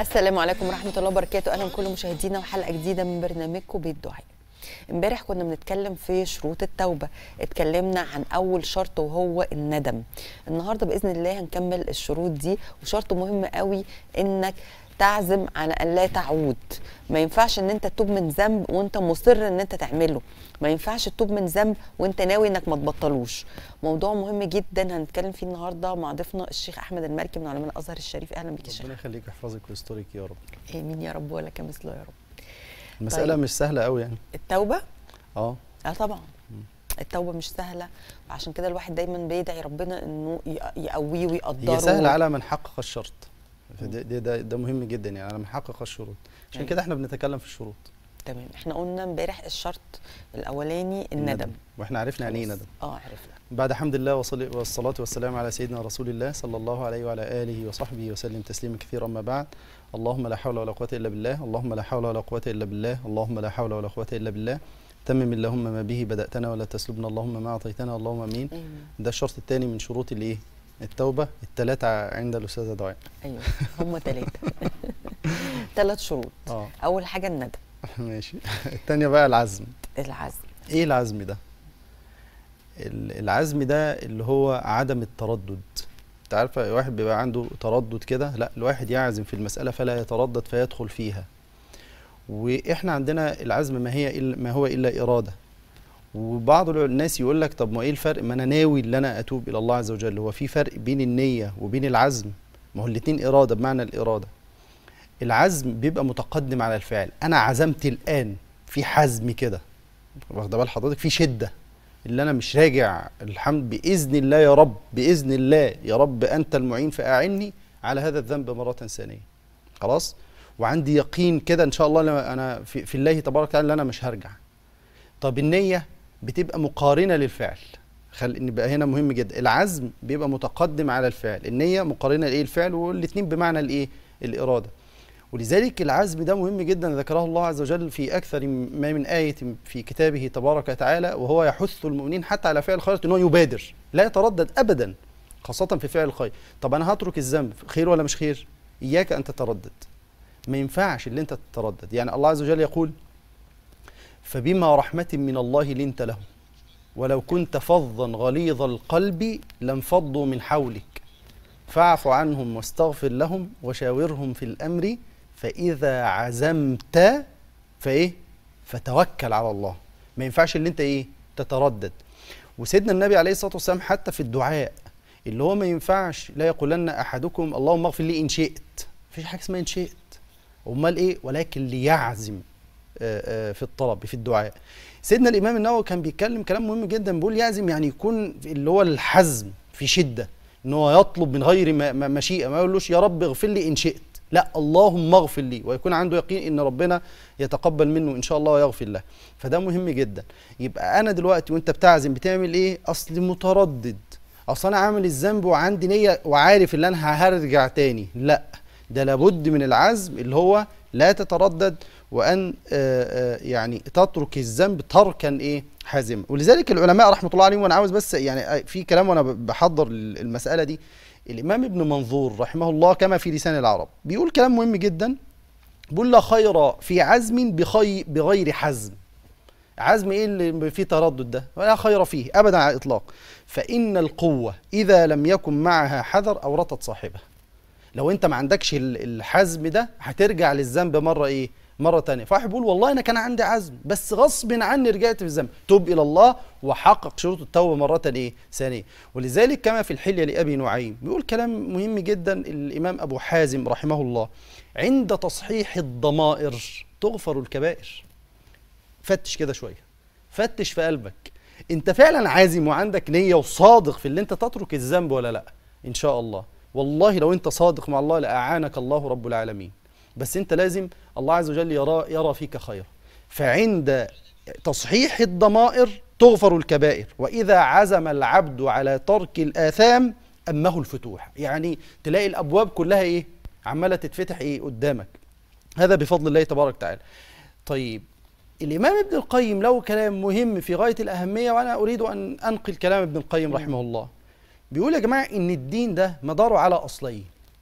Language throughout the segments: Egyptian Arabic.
السلام عليكم ورحمة الله وبركاته أهلا بكل مشاهدينا وحلقة جديدة من برنامجكم بيت دعاء امبارح كنا بنتكلم في شروط التوبة اتكلمنا عن أول شرط وهو الندم النهاردة بإذن الله هنكمل الشروط دي وشرط مهم قوي إنك تعزم على ان لا تعود ما ينفعش ان انت تتوب من ذنب وانت مصر ان انت تعمله ما ينفعش تتوب من ذنب وانت ناوي انك ما تبطلوش موضوع مهم جدا هنتكلم فيه النهارده مع ضيفنا الشيخ احمد المالكي من علماء الازهر الشريف اهلا بك يا شيخ ربنا يخليك ويحفظك ويسترك يا رب امين يا رب ولك مثله يا رب المسألة طيب. مش سهلة قوي يعني التوبه اه اه طبعا التوبه مش سهله وعشان كده الواحد دايما بيدعي ربنا انه ي- يقويه ويقدره هي سهلة على من حقق الشرط فده ده, ده, ده مهم جدا يعني على من حقق الشروط عشان أيوة. كده احنا بنتكلم في الشروط تمام احنا قلنا امبارح الشرط الاولاني الندم واحنا عرفنا يعني ايه خلاص. ندم اه عرفنا بعد حمد الله وصل- والصلاة والسلام على سيدنا رسول الله صلى الله عليه وعلى آله وصحبه وسلم تسليما كثيرا أما بعد اللهم لا حول ولا قوة إلا بالله اللهم لا حول ولا قوة إلا بالله اللهم لا حول ولا قوة إلا بالله تمم اللهم ما به بدأتنا ولا تسلبنا اللهم ما أعطيتنا اللهم أمين ايوه ده الشرط الثاني من شروط الإيه التوبة الثلاثة عند الأستاذة دعاء ايوه هم ثلاثه ثلاث شروط اه اول حاجه الندم ماشي الثانية بقى العزم العزم ايه العزم ده ال- العزم ده اللي هو عدم التردد انت عارفه الواحد بيبقى عنده تردد كده لا الواحد يعزم في المسألة فلا يتردد فيدخل فيها واحنا عندنا العزم ما هي إلا ما هو الا إرادة وبعض الناس يقول لك طب ما ايه الفرق ما انا ناوي ان انا اتوب الى الله عز وجل هو في فرق بين النية وبين العزم ما هو الاتنين إرادة بمعنى الإرادة العزم بيبقى متقدم على الفعل انا عزمت الآن في حزم كده واخده بال حضرتك في شده اللي انا مش راجع الحمد باذن الله يا رب باذن الله يا رب انت المعين فاعني على هذا الذنب مره ثانيه خلاص وعندي يقين كده ان شاء الله لما انا في, في الله تبارك وتعالى ان انا مش هرجع طب النيه بتبقى مقارنه للفعل خل نبقى هنا مهم جدا العزم بيبقى متقدم على الفعل النيه مقارنه لايه الفعل والاثنين بمعنى الايه الاراده ولذلك العزم ده مهم جدا ذكره الله عز وجل في اكثر ما من ايه في كتابه تبارك وتعالى وهو يحث المؤمنين حتى على فعل الخير ان هو يبادر لا يتردد ابدا خاصه في فعل الخير طب انا هترك الذنب خير ولا مش خير اياك ان تتردد ما ينفعش اللي انت تتردد يعني الله عز وجل يقول فبما رحمه من الله لنت لهم ولو كنت فظا غليظ القلب لانفضوا من حولك فاعف عنهم واستغفر لهم وشاورهم في الامر فاذا عزمت فايه فتوكل على الله ما ينفعش اللي انت ايه تتردد وسيدنا النبي عليه الصلاه والسلام حتى في الدعاء اللي هو ما ينفعش لا يقولن احدكم اللهم اغفر لي ان شئت مفيش حاجه اسمها ان شئت امال ايه ولكن ليعزم آه، آه، في الطلب في الدعاء سيدنا الامام النووي كان بيتكلم كلام مهم جدا بيقول يعزم يعني يكون اللي هو الحزم في شده ان هو يطلب من غير ما- ما- مشيئه ما يقولوش يا رب اغفر لي ان شئت لا اللهم اغفر لي ويكون عنده يقين ان ربنا يتقبل منه ان شاء الله ويغفر له فده مهم جدا يبقى انا دلوقتي وانت بتعزم بتعمل ايه اصل متردد اصل انا عامل الذنب وعندي نيه وعارف ان انا هرجع تاني لا ده لابد من العزم اللي هو لا تتردد وان آه، آه، يعني تترك الذنب تركا ايه حازما ولذلك العلماء رحمه الله عليهم وانا عاوز بس يعني آه، في كلام وانا ب- بحضر المساله دي الامام ابن منظور رحمه الله كما في لسان العرب بيقول كلام مهم جدا بيقول لا خير في عزم بخي بغير حزم عزم ايه اللي فيه تردد ده ولا خير فيه ابدا على الاطلاق فان القوه اذا لم يكن معها حذر اورطت صاحبها لو انت ما عندكش ال- الحزم ده هترجع للذنب مره ايه مره تانية فواحد بيقول والله انا كان عندي عزم بس غصب عني رجعت في الذنب توب الى الله وحقق شروط التوبه مره ايه ثانيه ولذلك كما في الحليه لابي نعيم بيقول كلام مهم جدا الامام ابو حازم رحمه الله عند تصحيح الضمائر تغفر الكبائر فتش كده شويه فتش في قلبك انت فعلا عازم وعندك نيه وصادق في اللي انت تترك الذنب ولا لا ان شاء الله والله لو انت صادق مع الله لاعانك الله رب العالمين بس انت لازم الله عز وجل يرى يرى فيك خيرا فعند تصحيح الضمائر تغفر الكبائر واذا عزم العبد على ترك الاثام امه الفتوح يعني تلاقي الابواب كلها ايه عماله تتفتح ايه قدامك هذا بفضل الله تبارك وتعالى طيب الامام ابن القيم له كلام مهم في غايه الاهميه وانا اريد ان انقل كلام ابن القيم رحمه الله بيقول يا جماعه ان الدين ده مداره على اصلين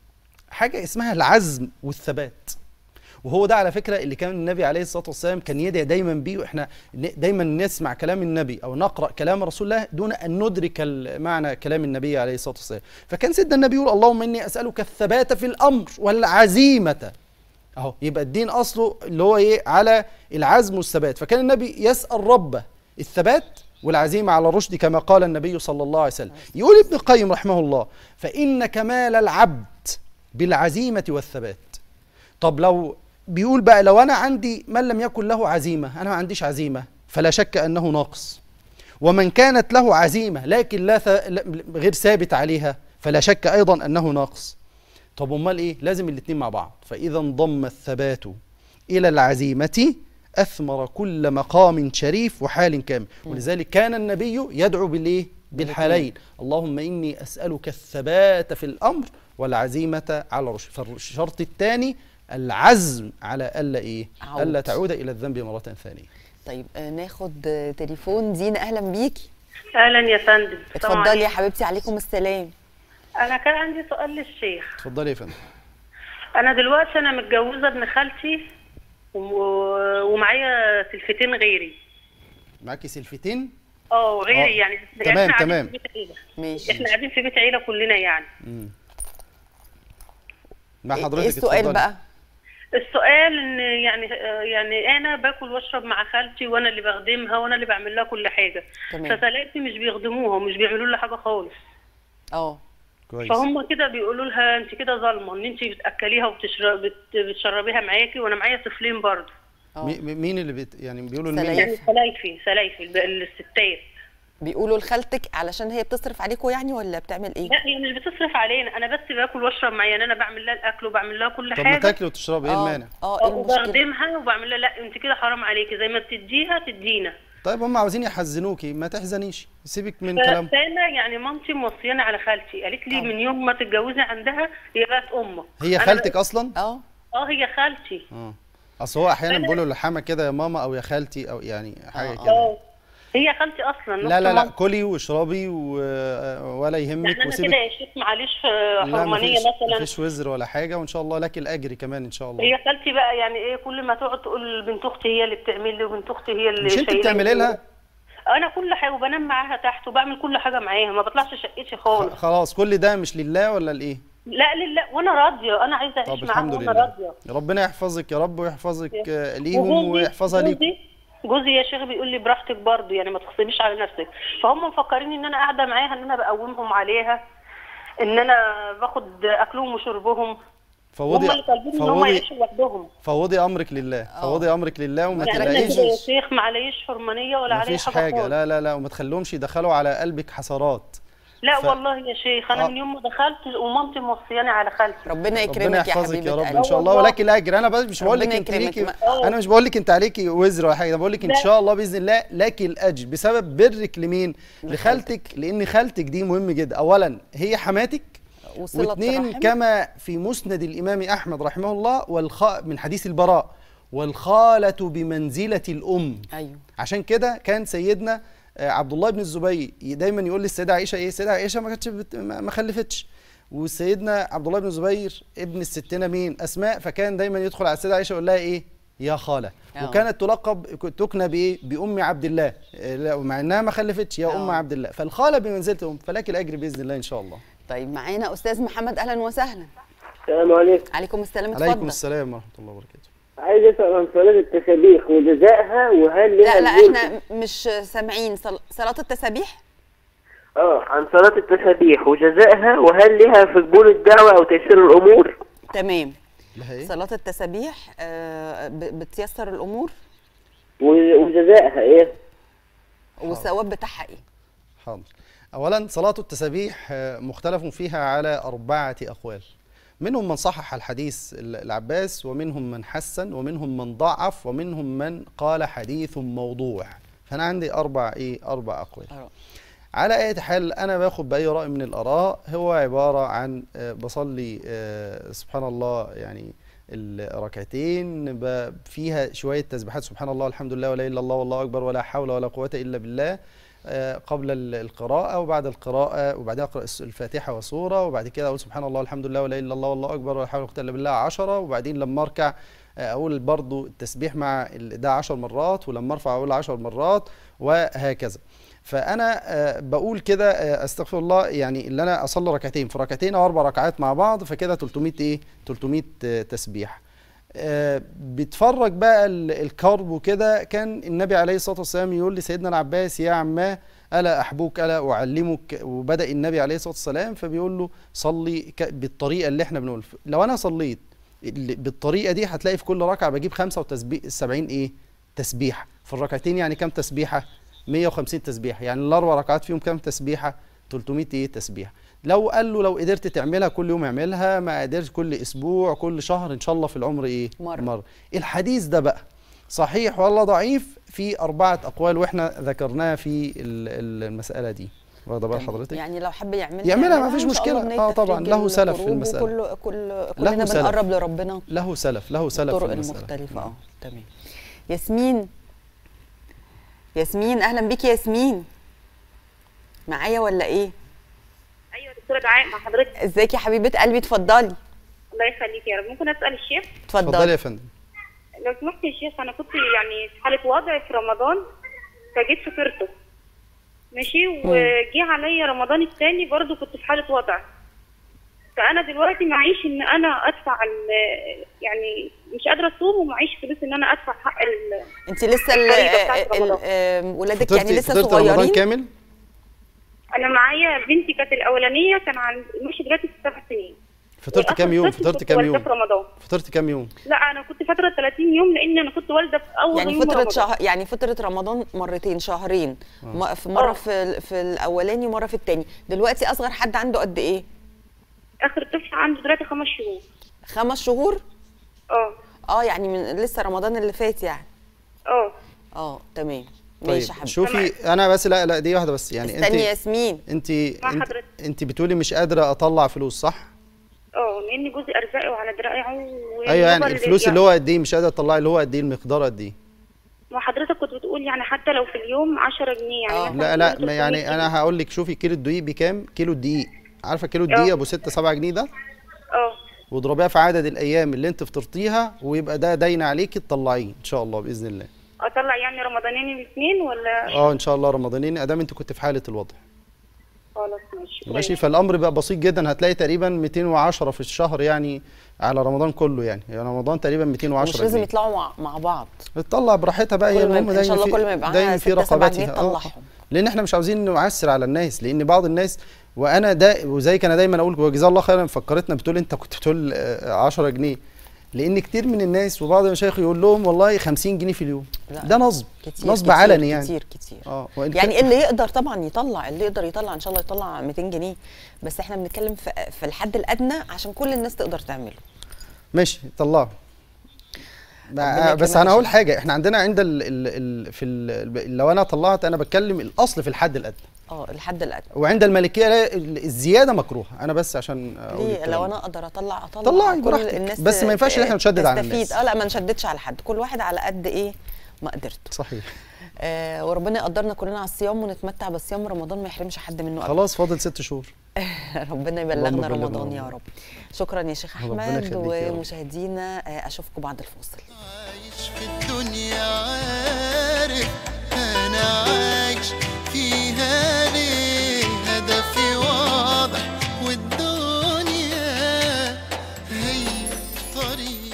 حاجه اسمها العزم والثبات وهو ده على فكره اللي كان النبي عليه الصلاه والسلام كان يدعي دايما بيه واحنا ن- دايما نسمع كلام النبي او نقرا كلام رسول الله دون ان ندرك ال- معنى كلام النبي عليه الصلاه والسلام فكان سيدنا النبي يقول اللهم اني اسالك الثبات في الامر والعزيمه اهو يبقى الدين اصله اللي هو ايه على العزم والثبات فكان النبي يسال ربه الثبات والعزيمه على الرشد كما قال النبي صلى الله عليه وسلم يقول ابن القيم رحمه الله فان كمال العبد بالعزيمه والثبات طب لو بيقول بقى لو انا عندي من لم يكن له عزيمه انا ما عنديش عزيمه فلا شك انه ناقص ومن كانت له عزيمه لكن لا, ث... لا غير ثابت عليها فلا شك ايضا انه ناقص طب امال ايه لازم الاتنين مع بعض فاذا انضم الثبات الى العزيمه اثمر كل مقام شريف وحال كامل ولذلك كان النبي يدعو بالايه بالحالين اللهم اني اسالك الثبات في الامر والعزيمه على الرشد فالشرط الثاني العزم على الا ايه عود. الا تعود الى الذنب مره ثانيه طيب آه، ناخد آه، تليفون زينه اهلا بيكي اهلا يا فندم السلام اتفضلي يا عليكم. حبيبتي عليكم السلام انا كان عندي سؤال للشيخ اتفضلي يا فندم انا دلوقتي انا متجوزه ابن خالتي و- ومعايا سلفتين غيري معاكي سلفتين اه وغيري آه. يعني يعني تمام، إحنا قاعدين تمام. في بيت عيلة. ماشي احنا قاعدين في بيت عيله كلنا يعني مم. مع ايه حضرتك السؤال اتفضلي. بقى السؤال ان يعني آه، يعني انا باكل واشرب مع خالتي وانا اللي بخدمها وانا اللي بعمل لها كل حاجه تمام. فسلاتي مش بيخدموها ومش بيعملوا لها حاجه خالص اه كويس فهم كده بيقولوا لها انت كده ظالمه ان انت بتاكليها وبتشرب بت- بتشربيها معاكي وانا معايا طفلين برضه اه مي- مي- مين اللي بيت يعني بيقولوا سلايف. لمين يعني سلايفي سلايفي الب- الستات بيقولوا لخالتك علشان هي بتصرف عليكم يعني ولا بتعمل ايه لا هي مش بتصرف علينا انا بس باكل واشرب معايا يعني انا بعمل لها الاكل وبعمل لها كل طب ما حاجه تاكلي وتشربي ايه اه المانع اه ايه المشكله وبخدمها وبعمل لها لا انت كده حرام عليكي زي ما بتديها تدينا طيب هم عاوزين يحزنوكي ما تحزنيش سيبك من كلام فانا يعني مامتي موصياني على خالتي قالت لي اه. من يوم ما تتجوزي عندها هي بقت امك هي أنا خالتك بقيت- اصلا اه اه هي خالتي اه اصل هو احيانا أنا- بيقولوا للحمى كده يا ماما او يا خالتي او يعني حاجه آه، كده اه هي خالتي اصلا لا نص لا لا مامتي. كلي واشربي و... ولا يهمك يعني انا كده وسيبك يا شيخ معلش لا حرمانيه مفيش مثلا مفيش وزر ولا حاجه وان شاء الله لك الاجر كمان ان شاء الله هي خالتي بقى يعني ايه كل ما تقعد تقول بنت اختي هي اللي بتعمل لي وبنت اختي هي اللي مش انت شايلاني. بتعملي لها انا كل حاجه وبنام معاها تحت وبعمل كل حاجه معاها ما بطلعش شقتي خ- خالص خلاص كل ده مش لله ولا لايه لا لله وانا راضيه انا عايزه طب اعيش معاها الحمد وانا لله راضيه ربنا يحفظك يا رب ويحفظك آه، ليهم وجوزي- ويحفظها ليكم جوزي- جوزي يا شيخ بيقول لي براحتك برضه يعني ما تغصبيش على نفسك فهم مفكرين ان انا قاعده معاها ان انا بقومهم عليها ان انا باخد اكلهم وشربهم هم فوضي اللي طالبين ان هم فوضي يعيشوا لوحدهم فوضي امرك لله فوضي امرك لله وما يعني انا تلاقيش كده يا شيخ ما عليش حرمانيه ولا عليا مفيش حاجه, حاجه خالص. لا لا لا وما تخليهمش يدخلوا على قلبك حسرات لا ف- والله يا شيخ انا آه. من يوم ما دخلت ومامتي موصياني على خالتي ربنا يكرمك ربنا يا يحفظك حبيبه يا رب قلبي. ان شاء الله والله. ولك الاجر انا بس مش بقول لك ربنا انت يكرمك. ليكي ما- انا مش بقول لك انت عليكي وزر ولا حاجه انا بقول لك ان لا. شاء الله باذن الله لك الاجر بسبب برك لمين لخالتك لان خالتك دي مهم جدا اولا هي حماتك وصلة واثنين رحم. كما في مسند الامام احمد رحمه الله والخ... من حديث البراء والخاله بمنزله الام ايوه عشان كده كان سيدنا آه، عبد الله بن الزبير ي- دايما يقول للسيده عائشه ايه السيده عائشه ما كانتش بت... ما ما خلفتش وسيدنا عبد الله بن الزبير ابن الستنا مين اسماء فكان دايما يدخل على السيده عائشه يقول لها ايه يا خاله آه. وكانت تلقب تكنى بايه بام عبد الله آه، لا، مع انها ما خلفتش يا ام آه. عبد الله فالخاله بمنزله ام فلك الاجر باذن الله ان شاء الله طيب معانا استاذ محمد اهلا وسهلا السلام عليكم عليكم السلام عليكم اتفضل السلام ورحمه الله وبركاته عايز اسال عن صلاه التسابيح وجزائها وهل لها لا لا الجزء- احنا مش سامعين صل... صلاه التسابيح اه عن صلاه التسابيح وجزائها وهل لها في قبول الدعوه او تيسير الامور تمام لها ايه صلاه التسابيح آه ب- بتيسر الامور و- وجزائها ايه والثواب بتاعها ايه حاضر اولا صلاه التسابيح آه، مختلف فيها على اربعه اقوال منهم من صحح الحديث ال- العباس ومنهم من حسن ومنهم من ضعف ومنهم من قال حديث موضوع فانا عندي اربع ايه اربع اقوال آه. على اي حال انا باخد باي راي من الاراء هو عباره عن آه، بصلي آه، سبحان الله يعني الركعتين ب- فيها شويه تسبيحات سبحان الله والحمد لله ولا اله الا الله والله اكبر ولا حول ولا قوه الا بالله آه، قبل ال- القراءة وبعد القراءة وبعدين أقرأ الس- الفاتحة وسورة وبعد كده أقول سبحان الله والحمد لله ولا إله إلا الله والله أكبر ولا حول ولا قوة إلا بالله عشرة وبعدين لما أركع آه، أقول برضو التسبيح مع ال- ده عشر مرات ولما أرفع أقول عشر مرات وهكذا فأنا آه، بقول كده آه، أستغفر الله يعني اللي أنا أصلي ركعتين في ركعتين أو أربع ركعات مع بعض فكده 300 إيه 300 آه، تسبيح آه، بتفرج بقى ال- الكرب وكده كان النبي عليه الصلاه والسلام يقول لسيدنا العباس يا عماه الا احبوك الا اعلمك وبدا النبي عليه الصلاه والسلام فبيقول له صلي ك- بالطريقه اللي احنا بنقول لو انا صليت ال- بالطريقه دي هتلاقي في كل ركعه بجيب 75 ايه تسبيح في الركعتين يعني كام تسبيحه 150 تسبيحه يعني الاربع ركعات فيهم كام تسبيحه 300 ايه تسبيحه لو قال له لو قدرت تعملها كل يوم اعملها ما قدرت كل اسبوع كل شهر ان شاء الله في العمر ايه مرة. مرة. الحديث ده بقى صحيح ولا ضعيف في أربعة أقوال وإحنا ذكرناها في ال- ال- المسألة دي واخدة بال تمام. حضرتك؟ يعني لو حب يعملها يعملها، ما فيش إن شاء الله مشكلة. بنية آه طبعاً، تفريج له سلف في الكروب المسألة. وكل كل كلنا سلف. بنقرب لربنا له سلف له سلف في الطرق المسألة المختلفة اه تمام ياسمين ياسمين اهلا بيكي يا ياسمين معايا ولا ايه؟ ايوه دكتوره دعاء مع حضرتك ازيك يا حبيبة قلبي اتفضلي الله يخليك يا رب ممكن اسال الشيخ اتفضلي اتفضلي يا فندم لو سمحت يا شيخ انا كنت يعني في حاله وضع في رمضان فجيت فطرته ماشي وجي عليا رمضان الثاني برضو كنت في حاله وضع فانا دلوقتي معيش ان انا ادفع ال- يعني مش قادره اصوم ومعيش فلوس ان انا ادفع حق ال- انت لسه ال- الفريضة بتاعت ال- رمضان. آم، ولادك يعني فطرتي لسه فطرتي رمضان صغيرين كامل انا معايا بنتي كانت الاولانيه كان عند ماشي دلوقتي في سبع سنين فطرتي وآخر كام يوم طفل فطرتي كنت كام والداه يوم في رمضان فطرتي كام يوم لا انا كنت فتره 30 يوم لان انا كنت والده في اول يعني يوم فترة رمضان. شهر يعني فترة رمضان مرتين شهرين م- في مرة آه. في ال- في الأولاني ومرة في التاني دلوقتي أصغر حد عنده قد إيه؟ اخر طفل عنده دلوقتي خمس شهور خمس شهور؟ اه اه يعني من لسه رمضان اللي فات يعني اه اه تمام طيب ماشي يا حبيبي شوفي أنا بس لا لا دي واحدة بس يعني استني أنت ياسمين أنت مع أنت, حضرتك. أنت بتقولي مش قادرة أطلع فلوس صح؟ اه لان جوزي ارزاقي وعلى دراعه أيوه يعني الفلوس اللي هو قد إيه مش قادرة تطلعي اللي هو قد إيه المقدار قد إيه؟ ما حضرتك كنت بتقول يعني حتى لو في اليوم 10 جنيه يعني آه. مثلاً لا لا 300 ما يعني جنيه. انا هقول لك شوفي كيلو الدقيق بكام كيلو الدقيق عارفه كيلو الدقيق آه. ابو 6 7 جنيه ده اه واضربيها في عدد الايام اللي انت فطرتيها ويبقى ده داين عليكي تطلعيه ان شاء الله باذن الله اطلع يعني رمضانين الاثنين ولا اه ان شاء الله رمضانين ادام انت كنت في حاله الوضع خلاص ماشي ماشي فالامر بقى بسيط جدا هتلاقي تقريبا 210 في الشهر يعني على رمضان كله يعني يعني رمضان تقريبا 210 مش لازم جنيه. يطلعوا مع, مع بعض تطلع براحتها بقى هي كل ما المهم يبقى- إن شاء دايما الله كل ما في يبقى دايما معاها في 6 7 جنيه رقبتها آه. تطلعهم لان احنا مش عاوزين نعسر على الناس لان بعض الناس وانا ده وزي انا دايما اقول وجزاه الله خيرا فكرتنا بتقول انت كنت بتقول آه، 10 جنيه لان كتير من الناس وبعض المشايخ يقول لهم والله 50 جنيه في اليوم لا، ده نصب كتير نصب كتير علني يعني كتير كتير اه وإن يعني كان- اللي يقدر طبعا يطلع اللي يقدر يطلع ان شاء الله يطلع 200 جنيه بس احنا بنتكلم في, في الحد الادنى عشان كل الناس تقدر تعمله ماشي طلعه ربنا بس يكرمك انا يا اقول شيخ. حاجه احنا عندنا عند ال ال ال في ال لو انا طلعت انا بتكلم الاصل في الحد الادنى اه الحد الادنى وعند المالكيه لا، الزياده مكروهه انا بس عشان اقول ليه الكلام لو ده. انا اقدر اطلع اطلع طلعي كل براحتك. الناس بس ما ينفعش إن إحنا نشدد على تستفيد. الناس. اه لا ما نشددش على حد كل واحد على قد ايه ما قدرته صحيح آه وربنا يقدرنا كلنا على الصيام ونتمتع بالصيام رمضان ما يحرمش حد منه أبدا. خلاص فاضل ست شهور ربنا اللهم يبلغنا بلغنا رمضان يا رمضان. رب شكرا يا شيخ ربنا احمد يخليك يا رب. ومشاهدينا آه، اشوفكم بعد الفاصل عايش في الدنيا عارف انا عايش فيها ليه هدفي واضح والدنيا هي طريق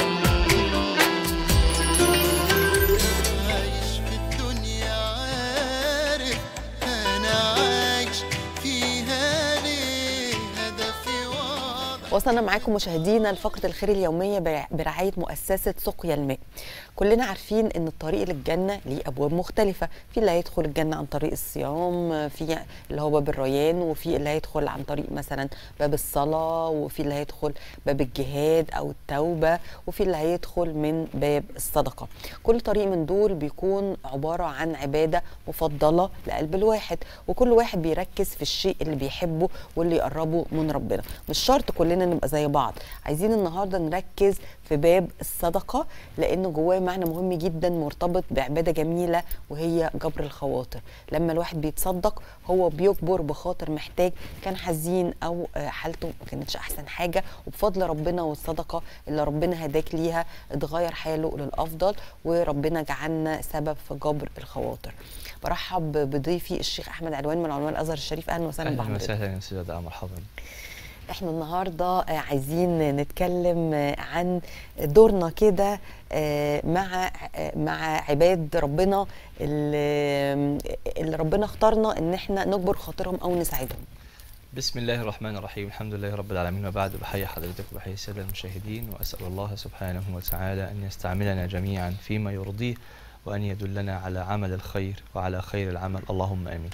عايش في الدنيا عارف انا عايش فيها ليه هدفي واضح وصلنا معاكم مشاهدينا لفقرة الخير اليومية برع- برعاية مؤسسة سقيا الماء كلنا عارفين ان الطريق للجنة ليه ابواب مختلفة في اللي هيدخل الجنة عن طريق الصيام في اللي هو باب الريان وفي اللي هيدخل عن طريق مثلا باب الصلاة وفي اللي هيدخل باب الجهاد او التوبة وفي اللي هيدخل من باب الصدقة كل طريق من دول بيكون عبارة عن عبادة مفضلة لقلب الواحد وكل واحد بيركز في الشيء اللي بيحبه واللي يقربه من ربنا مش شرط كلنا كلنا نبقى زي بعض عايزين النهارده نركز في باب الصدقه لانه جواه معنى مهم جدا مرتبط بعباده جميله وهي جبر الخواطر لما الواحد بيتصدق هو بيجبر بخاطر محتاج كان حزين او آه، حالته ما كانتش احسن حاجه وبفضل ربنا والصدقه اللي ربنا هداك ليها اتغير حاله للافضل وربنا جعلنا سبب في جبر الخواطر برحب بضيفي الشيخ احمد علوان من علماء الازهر الشريف اهلا وسهلا اهلا بحضرتك وسهلا يا استاذ دعاء مرحبا احنا النهارده آه، عايزين نتكلم آه، عن دورنا كده آه، مع آه، مع عباد ربنا اللي اللي ربنا اختارنا ان احنا نجبر خاطرهم او نساعدهم بسم الله الرحمن الرحيم الحمد لله رب العالمين وبعد بحيي حضرتك وبحيي الساده المشاهدين واسال الله سبحانه وتعالى ان يستعملنا جميعا فيما يرضيه وان يدلنا على عمل الخير وعلى خير العمل اللهم امين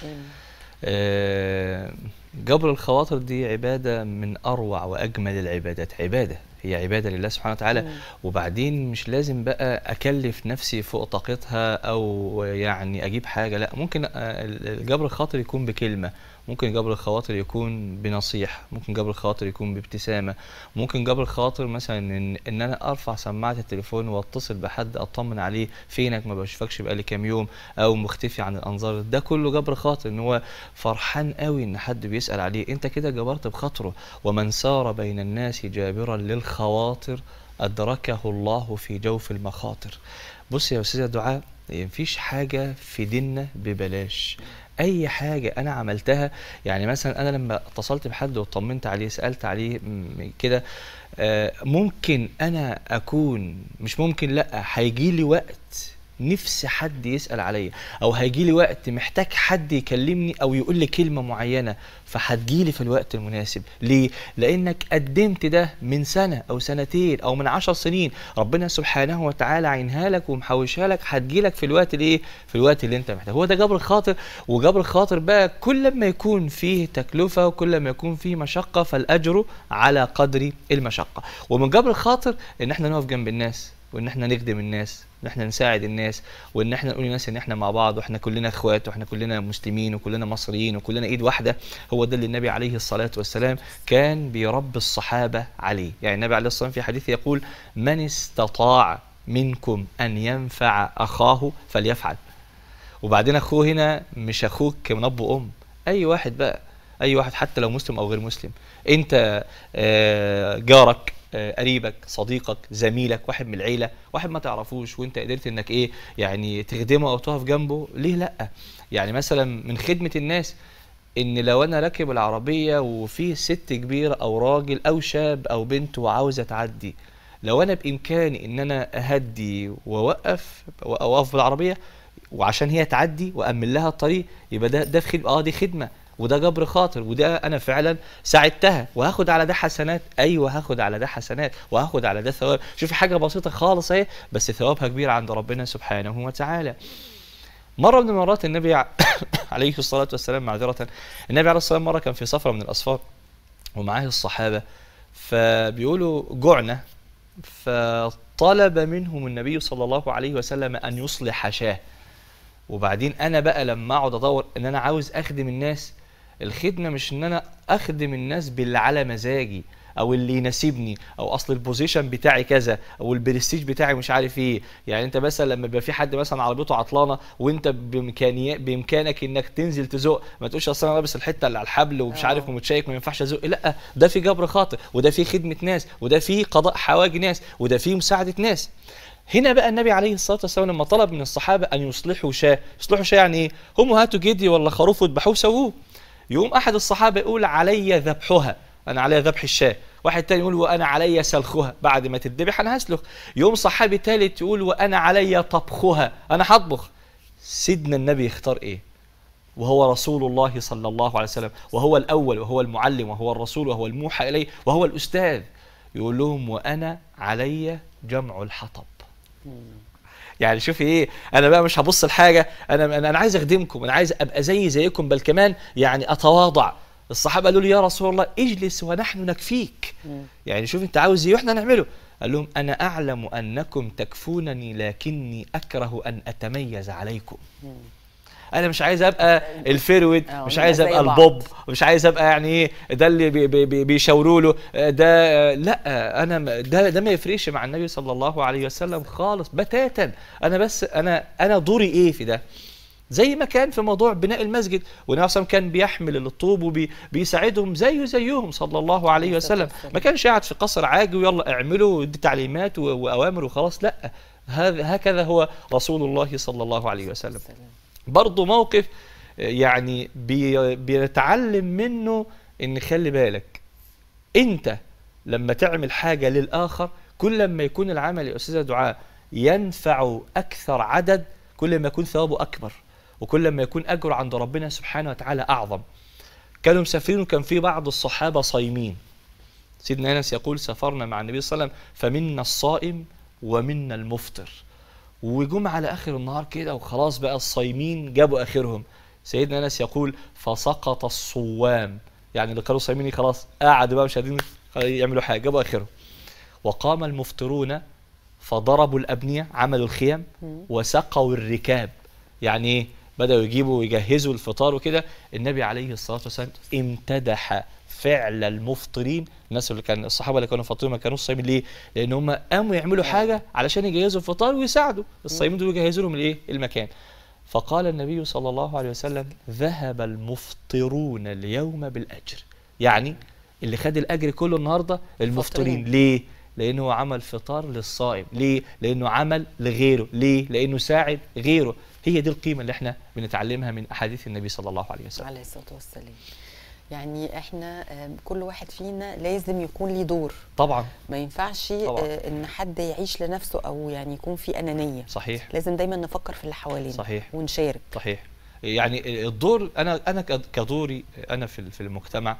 آه، جبر الخواطر دي عبادة من أروع وأجمل العبادات عبادة هي عبادة لله سبحانه وتعالى وبعدين مش لازم بقى أكلف نفسي فوق طاقتها أو يعني أجيب حاجة لا ممكن آه، الجبر الخاطر يكون بكلمة ممكن جبر الخواطر يكون بنصيحة ممكن جبر الخواطر يكون بابتسامة ممكن جبر الخواطر مثلا إن, إن أنا أرفع سماعة التليفون وأتصل بحد أطمن عليه فينك ما بشوفكش بقالي كام يوم أو مختفي عن الأنظار ده كله جبر خاطر إن هو فرحان قوي إن حد بيسأل عليه أنت كده جبرت بخاطره ومن سار بين الناس جابرا للخواطر أدركه الله في جوف المخاطر بص يا أستاذ دعاء مفيش حاجة في ديننا ببلاش اي حاجه انا عملتها يعني مثلا انا لما اتصلت بحد وطمنت عليه سالت عليه م- كده آه، ممكن انا اكون مش ممكن لا هيجي لي وقت نفسي حد يسال عليا او هيجي لي وقت محتاج حد يكلمني او يقول لي كلمه معينه فهتجي لي في الوقت المناسب ليه لانك قدمت ده من سنه او سنتين او من عشر سنين ربنا سبحانه وتعالى عينها لك ومحوشها لك هتجي لك في الوقت الايه في الوقت اللي انت محتاجه هو ده جبر الخاطر وجبر الخاطر بقى كل ما يكون فيه تكلفه وكل ما يكون فيه مشقه فالاجر على قدر المشقه ومن جبر الخاطر ان احنا نقف جنب الناس وان احنا نخدم الناس وان احنا نساعد الناس وان احنا نقول للناس ان احنا مع بعض واحنا كلنا اخوات واحنا كلنا مسلمين وكلنا مصريين وكلنا ايد واحده هو ده اللي النبي عليه الصلاه والسلام كان بيربي الصحابه عليه يعني النبي عليه الصلاه والسلام في حديث يقول من استطاع منكم ان ينفع اخاه فليفعل وبعدين اخوه هنا مش اخوك من اب وام اي واحد بقى اي واحد حتى لو مسلم او غير مسلم انت آه، جارك آه، قريبك صديقك زميلك واحد من العيله واحد ما تعرفوش وانت قدرت انك ايه يعني تخدمه او تقف جنبه ليه لا يعني مثلا من خدمه الناس ان لو انا راكب العربيه وفي ست كبيره او راجل او شاب او بنت وعاوزه تعدي لو انا بامكاني ان انا اهدي واوقف اوقف بالعربيه وعشان هي تعدي وامن لها الطريق يبقى ده ده في خدمه اه دي خدمه وده جبر خاطر وده انا فعلا ساعدتها وهاخد على ده حسنات ايوه هاخد على ده حسنات وهاخد على ده ثواب شوفي حاجه بسيطه خالص اهي بس ثوابها كبير عند ربنا سبحانه وتعالى مره من المرات النبي ع- عليه الصلاه والسلام معذره النبي عليه الصلاه والسلام مره كان في سفره من الاسفار ومعاه الصحابه فبيقولوا جعنا فطلب منهم النبي صلى الله عليه وسلم ان يصلح شاه وبعدين انا بقى لما اقعد ادور ان انا عاوز اخدم الناس الخدمه مش ان انا اخدم الناس باللي على مزاجي او اللي يناسبني او اصل البوزيشن بتاعي كذا او البرستيج بتاعي مش عارف ايه يعني انت مثلا لما يبقى في حد مثلا عربيته عطلانه وانت بامكانيات بامكانك انك تنزل تزق ما تقولش اصل انا لابس الحته اللي على الحبل ومش آه. عارف ومتشيك ما ينفعش ازق لا ده في جبر خاطر وده في خدمه ناس وده في قضاء حوائج ناس وده في مساعده ناس هنا بقى النبي عليه الصلاه والسلام لما طلب من الصحابه ان يصلحوا شاه يصلحوا شاه يعني ايه هم هاتوا جدي ولا خروف واذبحوه سووه يقوم احد الصحابه يقول علي ذبحها انا علي ذبح الشاه واحد تاني يقول وانا علي سلخها بعد ما تتذبح انا هسلخ يقوم صحابي تالت يقول وانا علي طبخها انا هطبخ سيدنا النبي يختار ايه وهو رسول الله صلى الله عليه وسلم وهو الاول وهو المعلم وهو الرسول وهو الموحى اليه وهو الاستاذ يقول لهم وانا علي جمع الحطب يعني شوفي ايه انا بقى مش هبص لحاجه انا انا أنا عايز اخدمكم انا عايز ابقى زي زيكم بل كمان يعني اتواضع الصحابه قالوا لي يا رسول الله اجلس ونحن نكفيك يعني شوف انت عاوز ايه واحنا نعمله قال لهم انا اعلم انكم تكفونني لكني اكره ان اتميز عليكم انا مش عايز ابقى الفيرود آه، مش نبقى عايز زي ابقى بعض. البوب مش عايز ابقى يعني ايه ده اللي بي بي بي بيشاوروا له آه، ده آه، لا آه، انا م- ده ده ما يفرقش مع النبي صلى الله عليه وسلم خالص بتاتا انا بس انا انا دوري ايه في ده زي ما كان في موضوع بناء المسجد والنبي صلى الله عليه وسلم كان بيحمل الطوب وبيساعدهم زيه زيهم صلى الله عليه وسلم ما كانش قاعد في قصر عاجي ويلا اعملوا ويدي تعليمات و- واوامر وخلاص لا هذا هكذا هو رسول الله صلى الله عليه وسلم برضه موقف آه، يعني بي بنتعلم منه ان خلي بالك انت لما تعمل حاجه للاخر كل ما يكون العمل يا استاذه دعاء ينفع اكثر عدد كل ما يكون ثوابه اكبر وكل ما يكون اجره عند ربنا سبحانه وتعالى اعظم كانوا مسافرين وكان في بعض الصحابه صايمين سيدنا انس يقول سافرنا مع النبي صلى الله عليه وسلم فمنا الصائم ومنا المفطر وجم على اخر النهار كده وخلاص بقى الصايمين جابوا اخرهم سيدنا انس يقول فسقط الصوام يعني اللي كانوا صايمين خلاص قعدوا بقى مش قادرين يعملوا حاجه جابوا اخرهم وقام المفطرون فضربوا الابنيه عملوا الخيم وسقوا الركاب يعني ايه بداوا يجيبوا ويجهزوا الفطار وكده النبي عليه الصلاه والسلام امتدح فعل المفطرين الناس اللي كان الصحابه اللي كانوا فاطرين ما كانوش صايمين ليه؟ لان هم قاموا يعملوا حاجه علشان يجهزوا الفطار ويساعدوا الصايمين دول يجهزوا لهم الايه؟ المكان. فقال النبي صلى الله عليه وسلم ذهب المفطرون اليوم بالاجر. يعني اللي خد الاجر كله النهارده المفطرين المفطرين. ليه؟ لانه عمل فطار للصائم، ليه؟ لانه عمل لغيره، ليه؟ لانه ساعد غيره. هي دي القيمه اللي احنا بنتعلمها من احاديث النبي صلى الله عليه وسلم. عليه الصلاه والسلام يعني احنا آم، كل واحد فينا لازم يكون ليه دور طبعا ما ينفعش طبعا. آه، ان حد يعيش لنفسه او يعني يكون في انانيه صحيح لازم دايما نفكر في اللي حوالينا صحيح. ونشارك صحيح يعني الدور انا انا ك- كدوري انا في في المجتمع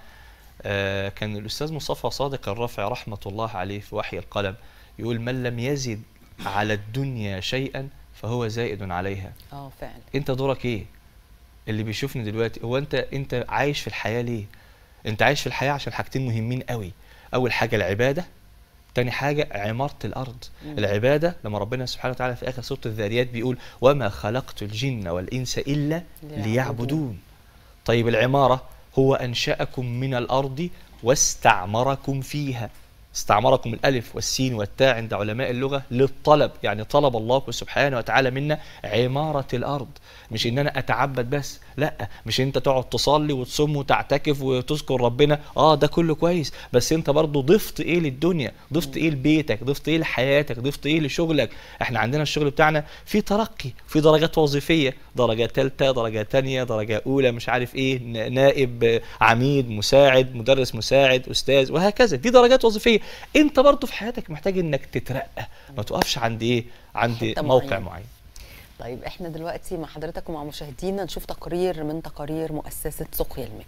آه، كان الاستاذ مصطفى صادق الرافع رحمه الله عليه في وحي القلم يقول من لم يزد على الدنيا شيئا فهو زائد عليها اه فعلا انت دورك ايه اللي بيشوفني دلوقتي هو انت انت عايش في الحياه ليه انت عايش في الحياه عشان حاجتين مهمين قوي اول حاجه العباده تاني حاجة عمارة الأرض العبادة لما ربنا سبحانه وتعالى في آخر سورة الذاريات بيقول وما خلقت الجن والإنس إلا ليعبدون. ليعبدون طيب العمارة هو أنشأكم من الأرض واستعمركم فيها استعمركم الألف والسين والتاء عند علماء اللغة للطلب يعني طلب الله سبحانه وتعالى منا عمارة الأرض مش إن أنا أتعبد بس لا مش أنت تقعد تصلي وتصوم وتعتكف وتذكر ربنا آه ده كله كويس بس أنت برضو ضفت إيه للدنيا ضفت إيه لبيتك ضفت إيه لحياتك ضفت إيه لشغلك إحنا عندنا الشغل بتاعنا في ترقي في درجات وظيفية درجة ثالثة درجة تانية درجة أولى مش عارف إيه ن- نائب آه، عميد مساعد مدرس مساعد أستاذ وهكذا دي درجات وظيفية أنت برضو في حياتك محتاج إنك تترقى ما تقفش عند إيه عند حتة موقع معينة. معين طيب احنا دلوقتي مع حضرتك ومع مشاهدينا نشوف تقرير من تقارير مؤسسه سقيا الماء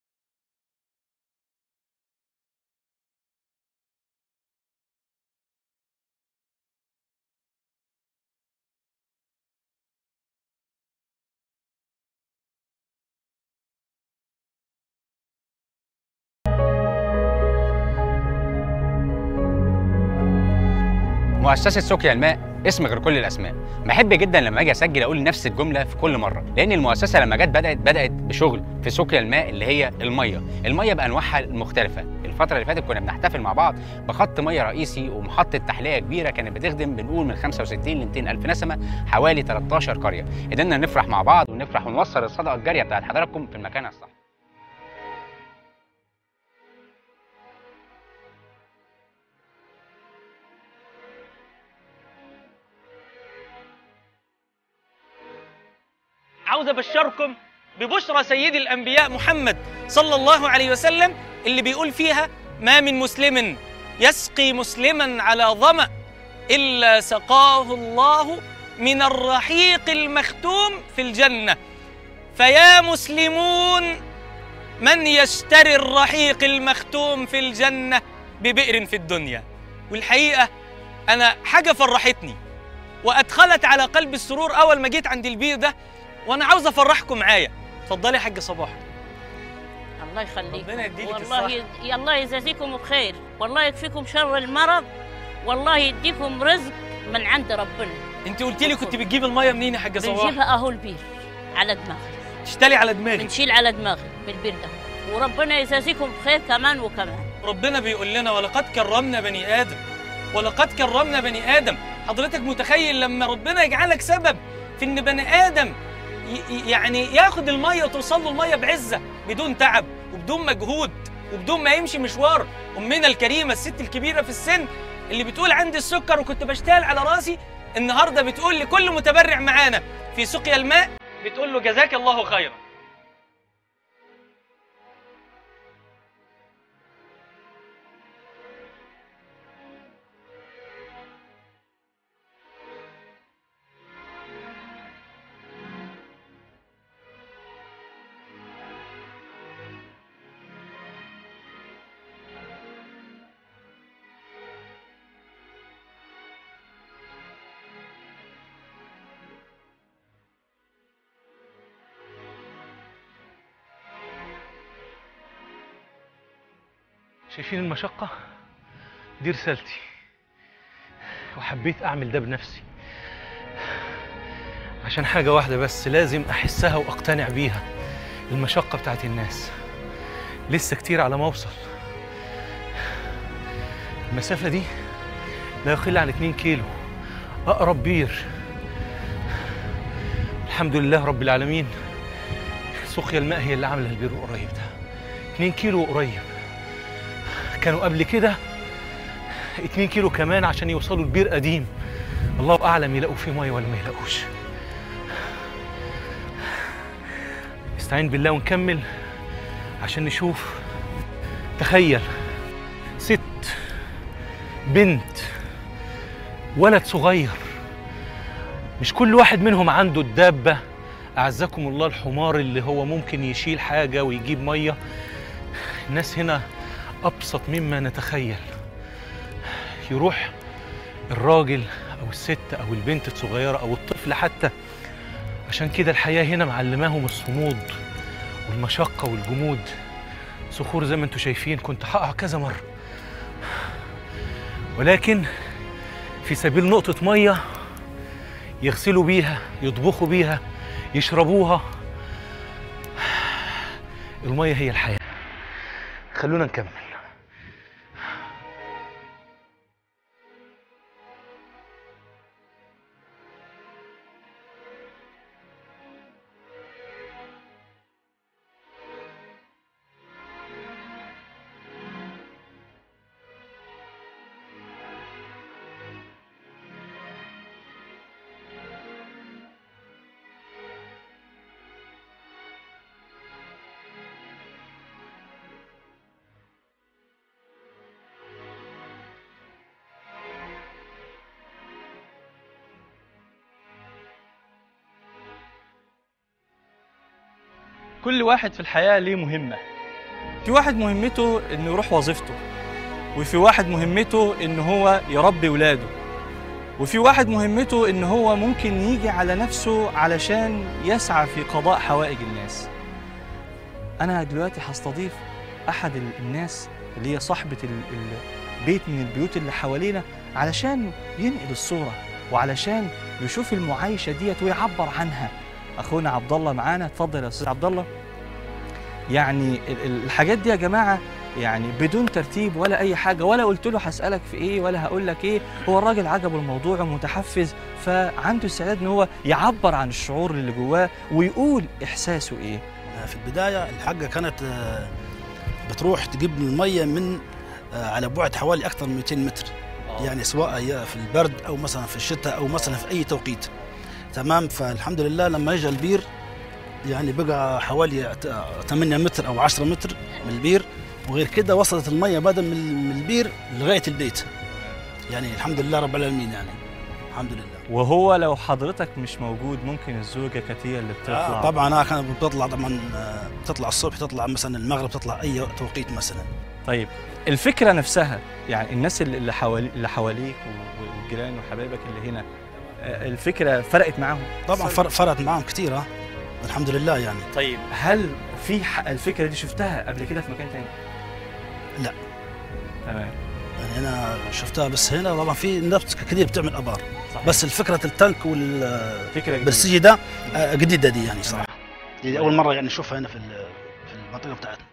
مؤسسة سقيا الماء اسم غير كل الاسماء بحب جدا لما اجي اسجل اقول نفس الجمله في كل مره لان المؤسسه لما جت بدات بدات بشغل في سقيا الماء اللي هي الميه الميه بانواعها المختلفه الفتره اللي فاتت كنا بنحتفل مع بعض بخط ميه رئيسي ومحطه تحليه كبيره كانت بتخدم بنقول من 65 ل 200 الف نسمه حوالي 13 قريه قدرنا نفرح مع بعض ونفرح ونوصل الصدقه الجاريه بتاعت حضراتكم في المكان الصح عاوز ابشركم ببشرى سيد الانبياء محمد صلى الله عليه وسلم اللي بيقول فيها ما من مسلم يسقي مسلما على ظمأ الا سقاه الله من الرحيق المختوم في الجنه فيا مسلمون من يشتري الرحيق المختوم في الجنه ببئر في الدنيا والحقيقه انا حاجه فرحتني وادخلت على قلبي السرور اول ما جيت عند البير ده وانا عاوز افرحكم معايا اتفضلي يا حاج صباح الله يخليك ربنا يديلك والله الصحة. ي... الله يجازيكم بخير والله يكفيكم شر المرض والله يديكم رزق من عند ربنا انت قلت لي كنت بتجيب الميه منين يا حاج صباح بنجيبها اهو البير على دماغي تشتلي على دماغي بنشيل على دماغي بالبير ده وربنا يجازيكم بخير كمان وكمان ربنا بيقول لنا ولقد كرمنا بني ادم ولقد كرمنا بني ادم حضرتك متخيل لما ربنا يجعلك سبب في ان بني ادم ي- ي- يعني ياخد الميه وتوصل له الميه بعزه بدون تعب وبدون مجهود وبدون ما يمشي مشوار امنا الكريمه الست الكبيره في السن اللي بتقول عندي السكر وكنت بشتغل على راسي النهارده بتقول لكل متبرع معانا في سقيا الماء بتقول له جزاك الله خيرا شايفين المشقة؟ دي رسالتي وحبيت أعمل ده بنفسي عشان حاجة واحدة بس لازم أحسها وأقتنع بيها المشقة بتاعت الناس لسه كتير على ما أوصل المسافة دي لا يقل عن 2 كيلو أقرب بير الحمد لله رب العالمين سقيا الماء هي اللي عاملة البير قريب ده 2 كيلو قريب كانوا قبل كده 2 كيلو كمان عشان يوصلوا لبير قديم الله اعلم يلاقوا فيه ميه ولا ما يلاقوش استعين بالله ونكمل عشان نشوف تخيل ست بنت ولد صغير مش كل واحد منهم عنده الدابة أعزكم الله الحمار اللي هو ممكن يشيل حاجة ويجيب مية الناس هنا أبسط مما نتخيل يروح الراجل أو الست أو البنت الصغيرة أو الطفل حتى عشان كده الحياة هنا معلماهم الصمود والمشقة والجمود صخور زي ما انتم شايفين كنت هقع كذا مرة ولكن في سبيل نقطة مية يغسلوا بيها يطبخوا بيها يشربوها المية هي الحياة خلونا نكمل كل واحد في الحياة ليه مهمة في واحد مهمته انه يروح وظيفته وفي واحد مهمته ان هو يربي ولاده وفي واحد مهمته ان هو ممكن يجي على نفسه علشان يسعى في قضاء حوائج الناس انا دلوقتي هستضيف احد ال- الناس اللي هي صاحبة ال- ال- بيت من البيوت اللي حوالينا علشان ينقل الصورة وعلشان يشوف المعايشة ديت ويعبر عنها اخونا عبد الله معانا اتفضل يا استاذ عبد الله يعني ال- ال- الحاجات دي يا جماعه يعني بدون ترتيب ولا اي حاجه ولا قلت له هسالك في ايه ولا هقول لك ايه هو الراجل عجبه الموضوع ومتحفز فعنده استعداد ان هو يعبر عن الشعور اللي جواه ويقول احساسه ايه في البداية الحاجة كانت آه، بتروح تجيب المية من آه، على بعد حوالي أكثر من 200 متر يعني سواء هي في البرد أو مثلا في الشتاء أو مثلا في أي توقيت تمام فالحمد لله لما اجى البير يعني بقى حوالي 8 متر أو 10 متر من البير وغير كده وصلت المية بدل من من البير لغاية البيت يعني الحمد لله رب العالمين يعني الحمد لله وهو لو حضرتك مش موجود ممكن الزوجه كانت هي اللي بتطلع آه طبعا انا كانت بتطلع طبعا آه، بتطلع الصبح تطلع مثلا المغرب تطلع اي توقيت مثلا طيب الفكره نفسها يعني الناس اللي اللي حوالي اللي حواليك و- والجيران وحبايبك اللي هنا آه، الفكره فرقت معاهم طبعا فرق فرقت معاهم كثير آه. الحمد لله يعني طيب هل في ح- الفكره دي شفتها قبل كده في مكان تاني لا تمام يعني انا شفتها بس هنا طبعا في ناس كثير بتعمل ابار صحيح. بس الفكره التانك وال فكره جديدة. بالسي ده آه، جديده دي يعني صراحه دي اول مره يعني نشوفها هنا في ال- في المنطقه بتاعتنا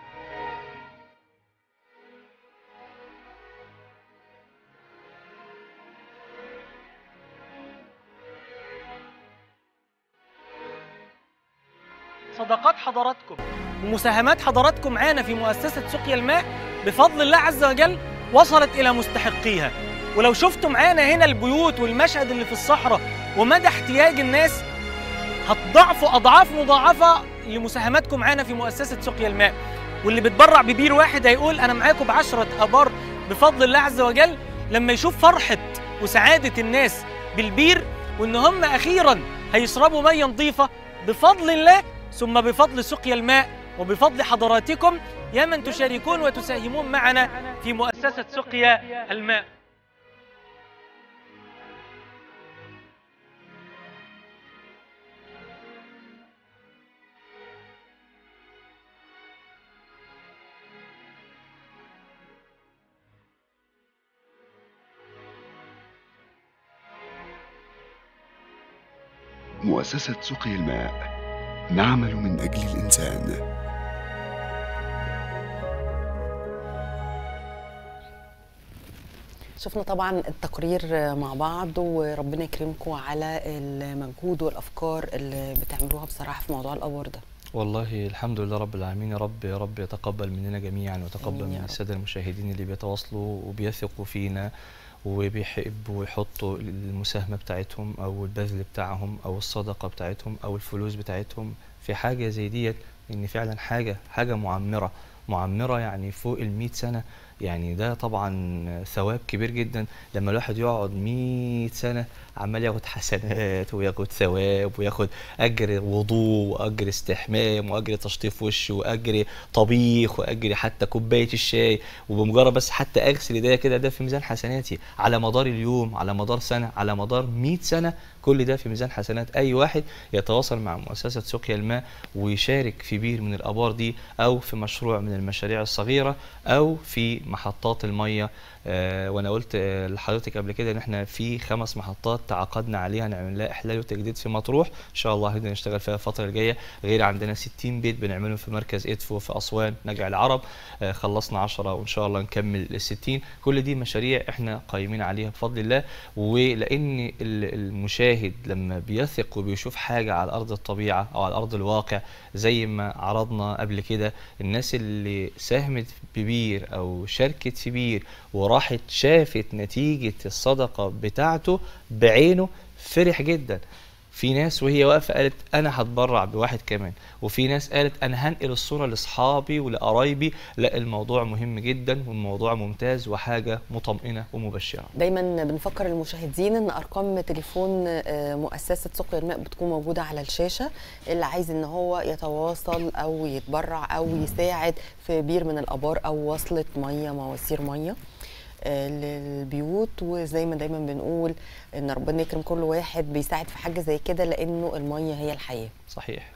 صداقات حضراتكم ومساهمات حضراتكم معانا في مؤسسة سقيا الماء بفضل الله عز وجل وصلت إلى مستحقيها ولو شفتوا معانا هنا البيوت والمشهد اللي في الصحراء ومدى احتياج الناس هتضاعفوا أضعاف مضاعفة لمساهماتكم معانا في مؤسسة سقيا الماء واللي بتبرع ببير واحد هيقول أنا معاكم بعشرة أبار بفضل الله عز وجل لما يشوف فرحة وسعادة الناس بالبير وإن هم أخيرا هيشربوا مية نظيفة بفضل الله ثم بفضل سقيا الماء وبفضل حضراتكم يا من تشاركون وتساهمون معنا في مؤسسة سقيا الماء مؤسسة سقي الماء نعمل من أجل الإنسان شفنا طبعا التقرير مع بعض وربنا يكرمكم على المجهود والافكار اللي بتعملوها بصراحه في موضوع الابار ده والله الحمد لله رب العالمين يا رب يا رب يتقبل مننا جميعا ويتقبل آمين يا من رب. الساده المشاهدين اللي بيتواصلوا وبيثقوا فينا وبيحبوا يحطوا المساهمه بتاعتهم او البذل بتاعهم او الصدقه بتاعتهم او الفلوس بتاعتهم في حاجه زي ديت ان فعلا حاجه حاجه معمره معمره يعني فوق ال سنه يعني ده طبعا ثواب كبير جدا لما الواحد يقعد 100 سنه عمال ياخد حسنات وياخد ثواب وياخد اجر وضوء واجر استحمام واجر تشطيف وش واجر طبيخ واجر حتى كوبايه الشاي وبمجرد بس حتى اغسل ايديا كده ده في ميزان حسناتي على مدار اليوم على مدار سنه على مدار 100 سنه كل ده في ميزان حسنات اي واحد يتواصل مع مؤسسه سقيا الماء ويشارك في بير من الابار دي او في مشروع من المشاريع الصغيره او في محطات الميه آه وانا قلت آه لحضرتك قبل كده ان احنا في خمس محطات تعاقدنا عليها نعمل لها احلال وتجديد في مطروح ان شاء الله هنبدا نشتغل فيها الفتره الجايه غير عندنا 60 بيت بنعملهم في مركز ادفو في اسوان نجع العرب آه خلصنا 10 وان شاء الله نكمل ال 60 كل دي مشاريع احنا قايمين عليها بفضل الله ولان ال- المشاهد لما بيثق وبيشوف حاجه على ارض الطبيعه او على ارض الواقع زي ما عرضنا قبل كده الناس اللي ساهمت ببير او شاركت في بير وراحت شافت نتيجه الصدقه بتاعته بعينه فرح جدا في ناس وهي واقفه قالت انا هتبرع بواحد كمان وفي ناس قالت انا هنقل الصوره لاصحابي ولقرايبي لا الموضوع مهم جدا والموضوع ممتاز وحاجه مطمئنه ومبشره دايما بنفكر المشاهدين ان ارقام تليفون آه، مؤسسه سقيا الماء بتكون موجوده على الشاشه اللي عايز ان هو يتواصل او يتبرع او يساعد في بير من الابار او وصله ميه مواسير ميه آه، للبيوت وزي ما دايما بنقول ان ربنا يكرم كل واحد بيساعد في حاجه زي كده لانه الميه هي الحياه صحيح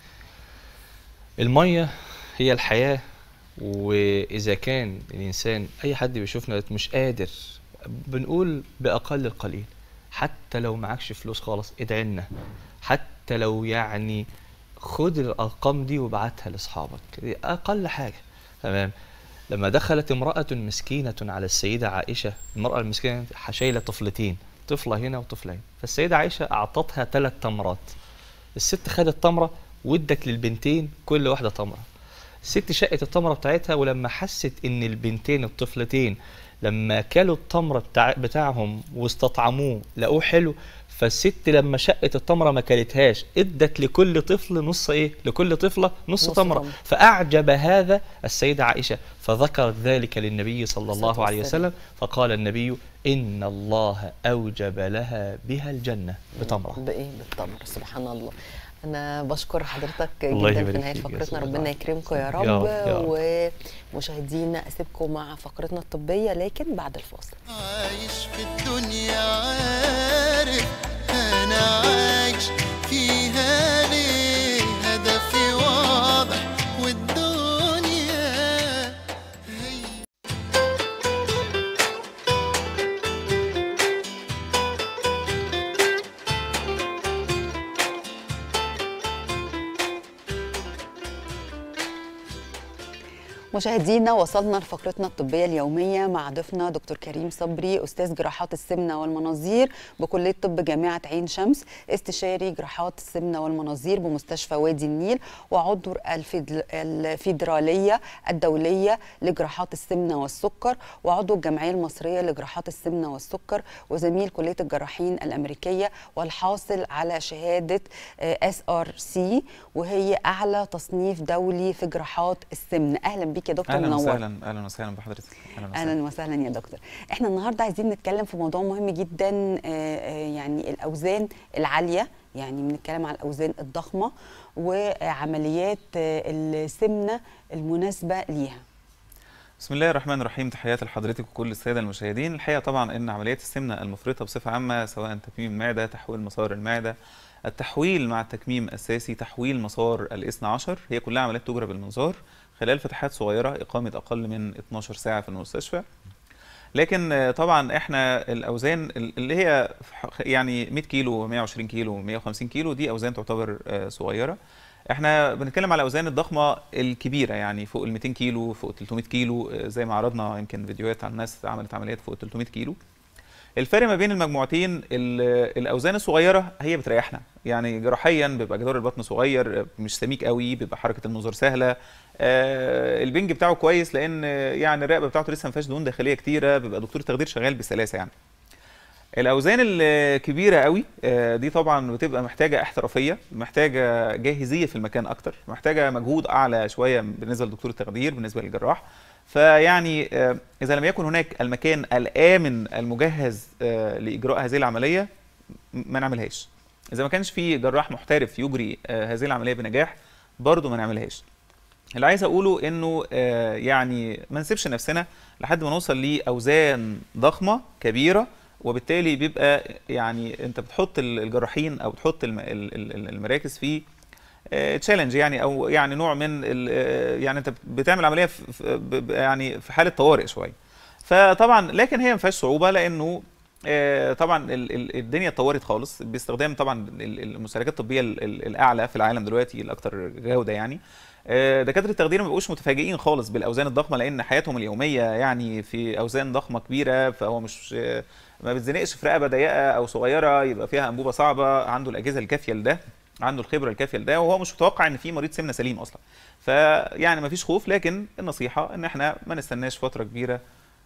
المية هي الحياة وإذا كان الإنسان أي حد بيشوفنا مش قادر بنقول بأقل القليل حتى لو معكش فلوس خالص ادعي لنا حتى لو يعني خد الأرقام دي وابعتها لأصحابك دي أقل حاجة تمام لما دخلت امرأة مسكينة على السيدة عائشة المرأة المسكينة شايلة طفلتين طفلة هنا وطفلة هنا فالسيدة عائشة أعطتها ثلاث تمرات الست خدت تمرة وادت للبنتين كل واحدة تمرة الست شقت التمرة بتاعتها ولما حست ان البنتين الطفلتين لما كلوا التمرة بتاع بتاعهم واستطعموه لقوه حلو فالست لما شقت التمرة ما كلتهاش ادت لكل طفل نص ايه لكل طفلة نص, نص تمرة تمرة. فأعجب هذا السيدة عائشة فذكرت ذلك للنبي صلى الله الصلاة عليه والسلام. وسلم فقال النبي إن الله أوجب لها بها الجنة بتمرة بايه بالتمر سبحان الله انا بشكر حضرتك الله جدا في يبارك نهايه فيك يا فقرتنا أستاذ ربنا عمر. يكرمكم يا يا رب رب، يا رب. ومشاهدينا اسيبكم مع فقرتنا الطبيه لكن بعد الفاصل عايش في الدنيا عارف انا عايش فيها ليه هدفي واضح والدنيا هي مشاهدينا وصلنا لفقرتنا الطبية اليومية مع ضيفنا دكتور كريم صبري أستاذ جراحات السمنة والمناظير بكلية طب جامعة عين شمس استشاري جراحات السمنة والمناظير بمستشفى وادي النيل وعضو الفيدل- الفيدرالية الدولية لجراحات السمنة والسكر وعضو الجمعية المصرية لجراحات السمنة والسكر وزميل كلية الجراحين الأمريكية والحاصل على شهادة اس ار سي وهي أعلى تصنيف دولي في جراحات السمنة أهلا بيك يا دكتور اهلا منور وسهلا اهلا وسهلا بحضرتك اهلا وسهلا اهلا وسهلا يا دكتور احنا النهارده عايزين نتكلم في موضوع مهم جدا آه، آه، يعني الاوزان العاليه يعني بنتكلم عن الاوزان الضخمه وعمليات آه، السمنه المناسبه ليها بسم الله الرحمن الرحيم تحياتي لحضرتك وكل الساده المشاهدين الحقيقه طبعا ان عمليات السمنه المفرطه بصفه عامه سواء تكميم المعده تحويل مسار المعده التحويل مع التكميم اساسي تحويل مسار الاثنى عشر هي كلها عمليات تجرى بالمنظار خلال فتحات صغيره اقامه اقل من 12 ساعه في المستشفى لكن آه، طبعا احنا الاوزان اللي هي يعني 100 كيلو 120 كيلو 150 كيلو دي اوزان تعتبر آه، صغيره احنا بنتكلم على الاوزان الضخمه الكبيره يعني فوق ال 200 كيلو فوق 300 كيلو آه، زي ما عرضنا يمكن فيديوهات عن ناس عملت عمليات فوق 300 كيلو الفرق ما بين المجموعتين ال- الاوزان الصغيره هي بتريحنا يعني جراحيا بيبقى جدار البطن صغير آه، مش سميك قوي بيبقى حركه المنظار سهله آه، البنج بتاعه كويس لان آه، يعني الرقبه بتاعته لسه ما فيهاش دهون داخليه كتيره بيبقى دكتور التخدير شغال بسلاسه يعني الاوزان الكبيره قوي آه، دي طبعا بتبقى محتاجه احترافيه محتاجه جاهزيه في المكان اكتر محتاجه مجهود اعلى شويه بالنسبه لدكتور التخدير بالنسبه للجراح فيعني آه، اذا لم يكن هناك المكان الامن المجهز آه، لاجراء هذه العمليه م- ما نعملهاش اذا ما كانش في جراح محترف يجري آه، هذه العمليه بنجاح برضه ما نعملهاش اللي عايز اقوله انه آه، يعني ما نسيبش نفسنا لحد ما نوصل لاوزان ضخمه كبيره وبالتالي بيبقى يعني انت بتحط ال- الجراحين او بتحط الم- ال- ال- المراكز في تشالنج يعني او يعني نوع من ال- آه، يعني انت بتعمل عمليه في في- ب- ب- يعني في حاله طوارئ شويه فطبعا لكن هي ما فيهاش صعوبه لانه آه، طبعا ال- ال- الدنيا اتطورت خالص باستخدام طبعا ال- المستهلكات الطبيه ال- ال- الاعلى في العالم دلوقتي الاكثر جوده يعني آه، دكاتره التخدير ما بيبقوش متفاجئين خالص بالاوزان الضخمه لان حياتهم اليوميه يعني في اوزان ضخمه كبيره فهو مش آه، ما بتزنقش في رقبه ضيقه او صغيره يبقى فيها انبوبه صعبه عنده الاجهزه الكافيه لده عنده الخبره الكافيه لده وهو مش متوقع ان في مريض سمنه سليم اصلا فيعني ما فيش خوف لكن النصيحه ان احنا ما نستناش فتره كبيره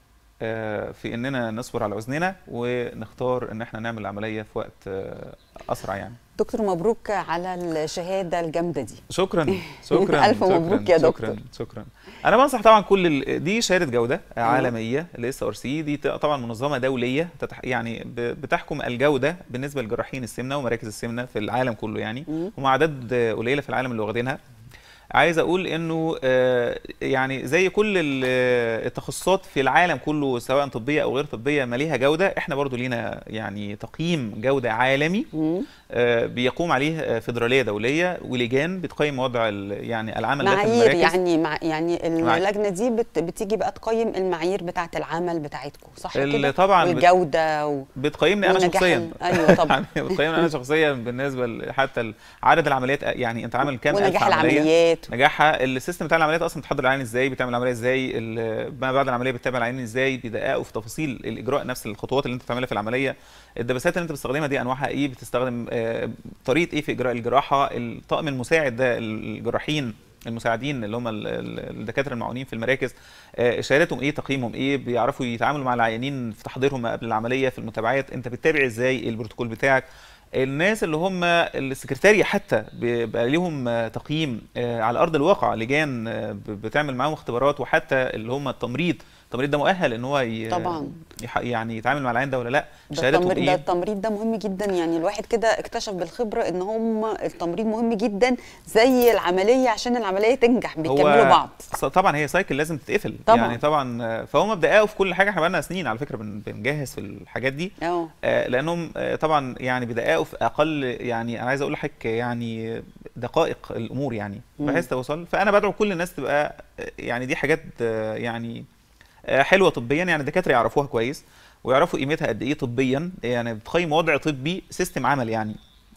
آه، في اننا نصبر على وزننا ونختار ان احنا نعمل العمليه في وقت آه، اسرع يعني دكتور مبروك على الشهاده الجامده دي شكرا شكرا ألف شكراً، مبروك يا شكرا دكتور. شكرا انا بنصح طبعا كل ال... دي شهاده جوده عالميه الاس ار سي دي ت- طبعا منظمه دوليه تتح... يعني ب... بتحكم الجوده بالنسبه لجراحين السمنه ومراكز السمنه في العالم كله يعني هم اعداد آه، قليله في العالم اللي واخدينها عايز اقول انه آه، يعني زي كل ال- آه، التخصصات في العالم كله سواء طبيه او غير طبيه ما ليها جوده احنا برضو لينا يعني تقييم جوده عالمي آه، بيقوم عليه آه، فيدراليه دوليه ولجان بتقيم وضع ال- يعني العمل داخل معايير المراكز. يعني مع يعني معايير. اللجنه دي بت بتيجي بقى تقيم المعايير بتاعه العمل بتاعتكم صح اللي كده طبعاً بت- والجوده و... بتقيمني انا ونجاح شخصيا ال- ايوه طبعا يعني بتقيمني انا شخصيا بالنسبه ل- حتى ل- عدد العمليات يعني انت عامل كام ألف ونجاح عملية؟ العمليات. نجاحها السيستم بتاع العمليات اصلا بتحضر العين ازاي بتعمل العمليه ازاي ال- ما بعد العمليه بتتابع العين ازاي بيدققوا في تفاصيل الاجراء نفس الخطوات اللي انت بتعملها في العمليه الدباسات اللي انت بتستخدمها دي انواعها ايه بتستخدم آه، طريقه ايه في اجراء الجراحه الطاقم المساعد ده الجراحين المساعدين اللي هم ال- ال- الدكاتره المعاونين في المراكز آه، شهاداتهم ايه تقييمهم ايه بيعرفوا يتعاملوا مع العيانين في تحضيرهم قبل العمليه في المتابعات انت بتتابع ازاي إيه البروتوكول بتاعك الناس اللي هم السكرتارية حتى بيبقى ليهم آه، تقييم آه، على ارض الواقع لجان آه، ب- بتعمل معاهم اختبارات وحتى اللي هم التمريض التمريض ده مؤهل ان هو ي- طبعاً. يح- يعني يتعامل مع العيان ده ولا لا ده شهادتهم التمريض ده ايه التمريض ده مهم جدا يعني الواحد كده اكتشف بالخبره ان هم التمريض مهم جدا زي العمليه عشان العمليه تنجح بيكملوا بعض ص- طبعا هي سايكل لازم تتقفل طبعاً. يعني طبعا آه، فهم بدققوا في كل حاجه احنا بقالنا سنين على فكره بن- بنجهز في الحاجات دي اه آه، لانهم آه، طبعا يعني بدققوا في اقل يعني انا عايز اقول لحضرتك يعني دقائق الامور يعني مم. بحيث توصل فانا بدعو كل الناس تبقى آه، يعني دي حاجات آه، يعني آه، حلوه طبيا يعني الدكاتره يعرفوها كويس ويعرفوا قيمتها قد ايه طبيا يعني بتقيم وضع طبي سيستم عمل يعني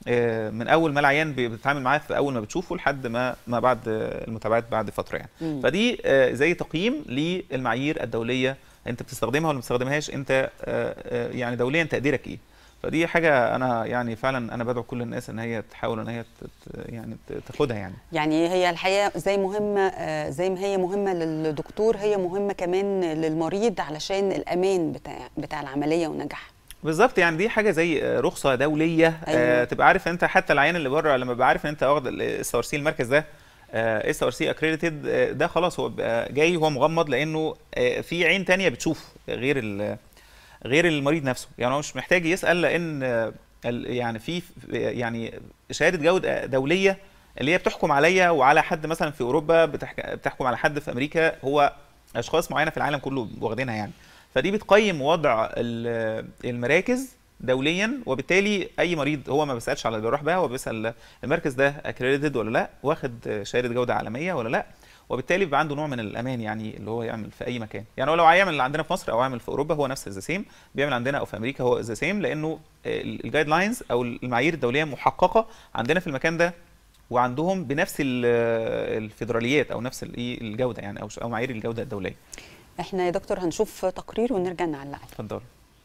آه، من اول ما العيان بي- بتتعامل معاه في اول ما بتشوفه لحد ما ما بعد آه، المتابعات بعد فتره يعني مم. فدي آه، زي تقييم للمعايير الدوليه انت بتستخدمها ولا ما بتستخدمهاش انت آه، آه، يعني دوليا تقديرك ايه فدي حاجه انا يعني فعلا انا بدعو كل الناس ان هي تحاول ان هي تت- يعني ت- تاخدها يعني يعني هي الحقيقه زي مهمه آه، زي ما هي مهمه للدكتور هي مهمه كمان للمريض علشان الامان بتاع بتاع العمليه ونجاحها بالظبط يعني دي حاجه زي آه، رخصه دوليه أيوة. آه تبقى عارف انت حتى العيان اللي بره لما بيبقى عارف ان انت واخد الاس ار سي المركز ده اس ار سي اكريديتد ده خلاص هو بيبقى جاي هو مغمض لانه آه، في عين تانية بتشوف غير ال- غير المريض نفسه يعني هو مش محتاج يسال لان آه، ال- يعني في يعني شهاده جوده دوليه اللي هي بتحكم عليا وعلى حد مثلا في اوروبا بتحك- بتحكم على حد في امريكا هو اشخاص معينه في العالم كله واخدينها يعني فدي بتقيم وضع ال- المراكز دوليا وبالتالي اي مريض هو ما بيسالش على اللي بيروح بها هو بيسال المركز ده اكريديتد ولا لا واخد شهاده جوده عالميه ولا لا وبالتالي بيبقى عنده نوع من الامان يعني اللي هو يعمل في اي مكان يعني هو لو هيعمل عندنا في مصر او يعمل في اوروبا هو نفس ذا سيم بيعمل عندنا او في امريكا هو ذا سيم لانه الجايد لاينز او المعايير الدوليه محققه عندنا في المكان ده وعندهم بنفس ال- الفيدراليات او نفس الإيه الجوده يعني او او معايير الجوده الدوليه احنا يا دكتور هنشوف تقرير ونرجع نعلق عليه اتفضل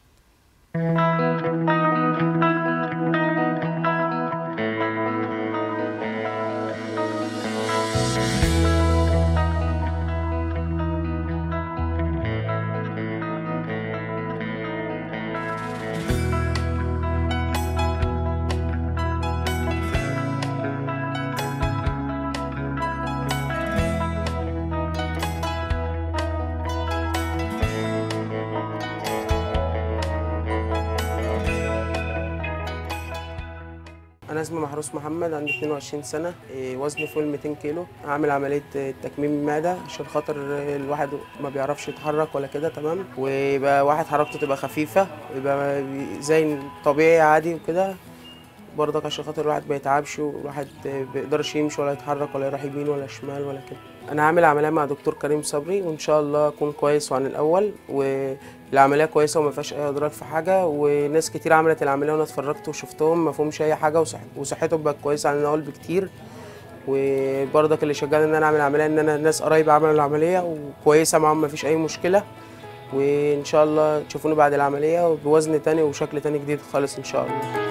انا اسمي محروس محمد عندي 22 سنه إيه، وزني فوق ال 200 كيلو عامل عمليه إيه، تكميم المعده عشان خاطر الواحد ما بيعرفش يتحرك ولا كده تمام ويبقى واحد حركته تبقى خفيفه يبقى بي- زي طبيعي عادي وكده برضك عشان خاطر الواحد ما يتعبش والواحد ما بيقدرش يمشي ولا يتحرك ولا يروح يمين ولا شمال ولا كده انا عامل عمليه مع دكتور كريم صبري وان شاء الله اكون كويس عن الاول والعمليه كويسه وما فيهاش اي اضرار في حاجه وناس كتير عملت العمليه وانا اتفرجت وشفتهم ما فيهمش اي حاجه وصح وصحتهم بقت كويسه عن الاول بكتير وبرضك اللي شجعني ان انا اعمل عمليه ان انا ناس قرايبي عملوا العمليه وكويسه معاهم ما فيش اي مشكله وان شاء الله تشوفوني بعد العمليه بوزن تاني وشكل تاني جديد خالص ان شاء الله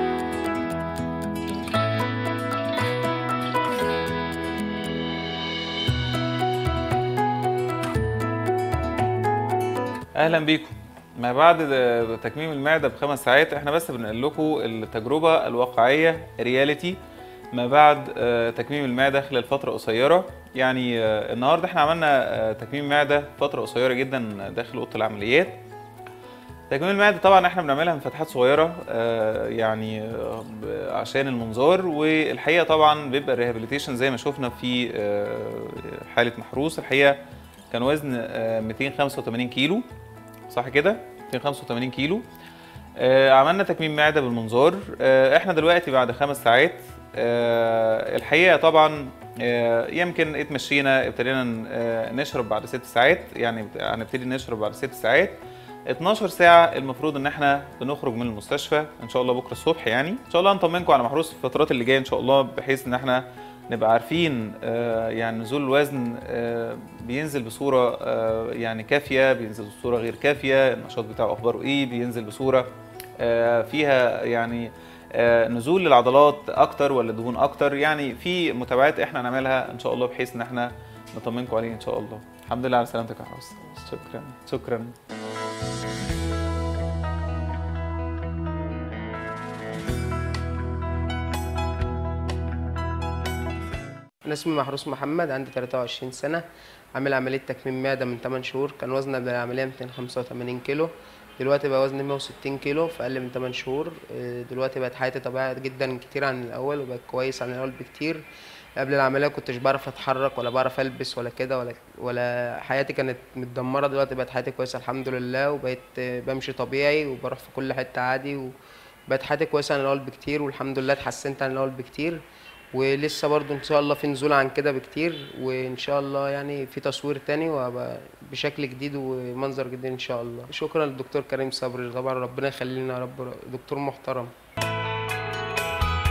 اهلا بيكم ما بعد ده- تكميم المعده بخمس ساعات احنا بس بنقول لكم التجربه الواقعيه رياليتي ما بعد آه، تكميم المعده خلال فتره قصيره يعني آه، النهارده احنا عملنا آه، تكميم معده فتره قصيره جدا داخل اوضه العمليات تكميم المعده طبعا احنا بنعملها من فتحات صغيره آه، يعني آه، ب- عشان المنظار والحقيقه طبعا بيبقى الريهابيليتيشن زي ما شفنا في آه، حاله محروس الحقيقه كان وزن آه، 285 كيلو صح كده 285 كيلو آه، عملنا تكميم معده بالمنظار آه، احنا دلوقتي بعد خمس ساعات آه، الحقيقه طبعا آه، يمكن اتمشينا ابتدينا ن- آه، نشرب بعد ست ساعات يعني بت- هنبتدي نشرب بعد ست ساعات 12 ساعة المفروض ان احنا بنخرج من المستشفى ان شاء الله بكره الصبح يعني ان شاء الله هنطمنكم على محروس في الفترات اللي جايه ان شاء الله بحيث ان احنا نبقى عارفين آه، يعني نزول الوزن آه، بينزل بصوره آه، يعني كافيه بينزل بصوره غير كافيه النشاط بتاعه اخباره ايه بينزل بصوره آه، فيها يعني آه، نزول للعضلات اكتر ولا دهون اكتر يعني في متابعات احنا هنعملها ان شاء الله بحيث ان احنا نطمنكم عليه ان شاء الله الحمد لله على سلامتك يا حوس شكرا شكرا انا اسمي محروس محمد عندي 23 سنه عامل عمليه تكميم معده من 8 شهور كان وزني قبل العمليه 285 كيلو دلوقتي بقى وزني 160 كيلو في اقل من 8 شهور إيه، دلوقتي بقت حياتي طبيعيه جدا كتير عن الاول وبقت كويس عن الاول بكتير قبل العمليه كنتش بعرف اتحرك ولا بعرف البس ولا كده ولا ولا حياتي كانت متدمره دلوقتي بقت حياتي كويسه الحمد لله وبقيت آه، بمشي طبيعي وبروح في كل حته عادي وبقت حياتي كويسه عن الاول بكتير والحمد لله اتحسنت عن الاول بكتير ولسه برضو ان شاء الله في نزول عن كده بكتير وان شاء الله يعني في تصوير تاني وهبقى بشكل جديد ومنظر جديد ان شاء الله شكرا للدكتور كريم صبري طبعا ربنا يخلينا يا رب دكتور محترم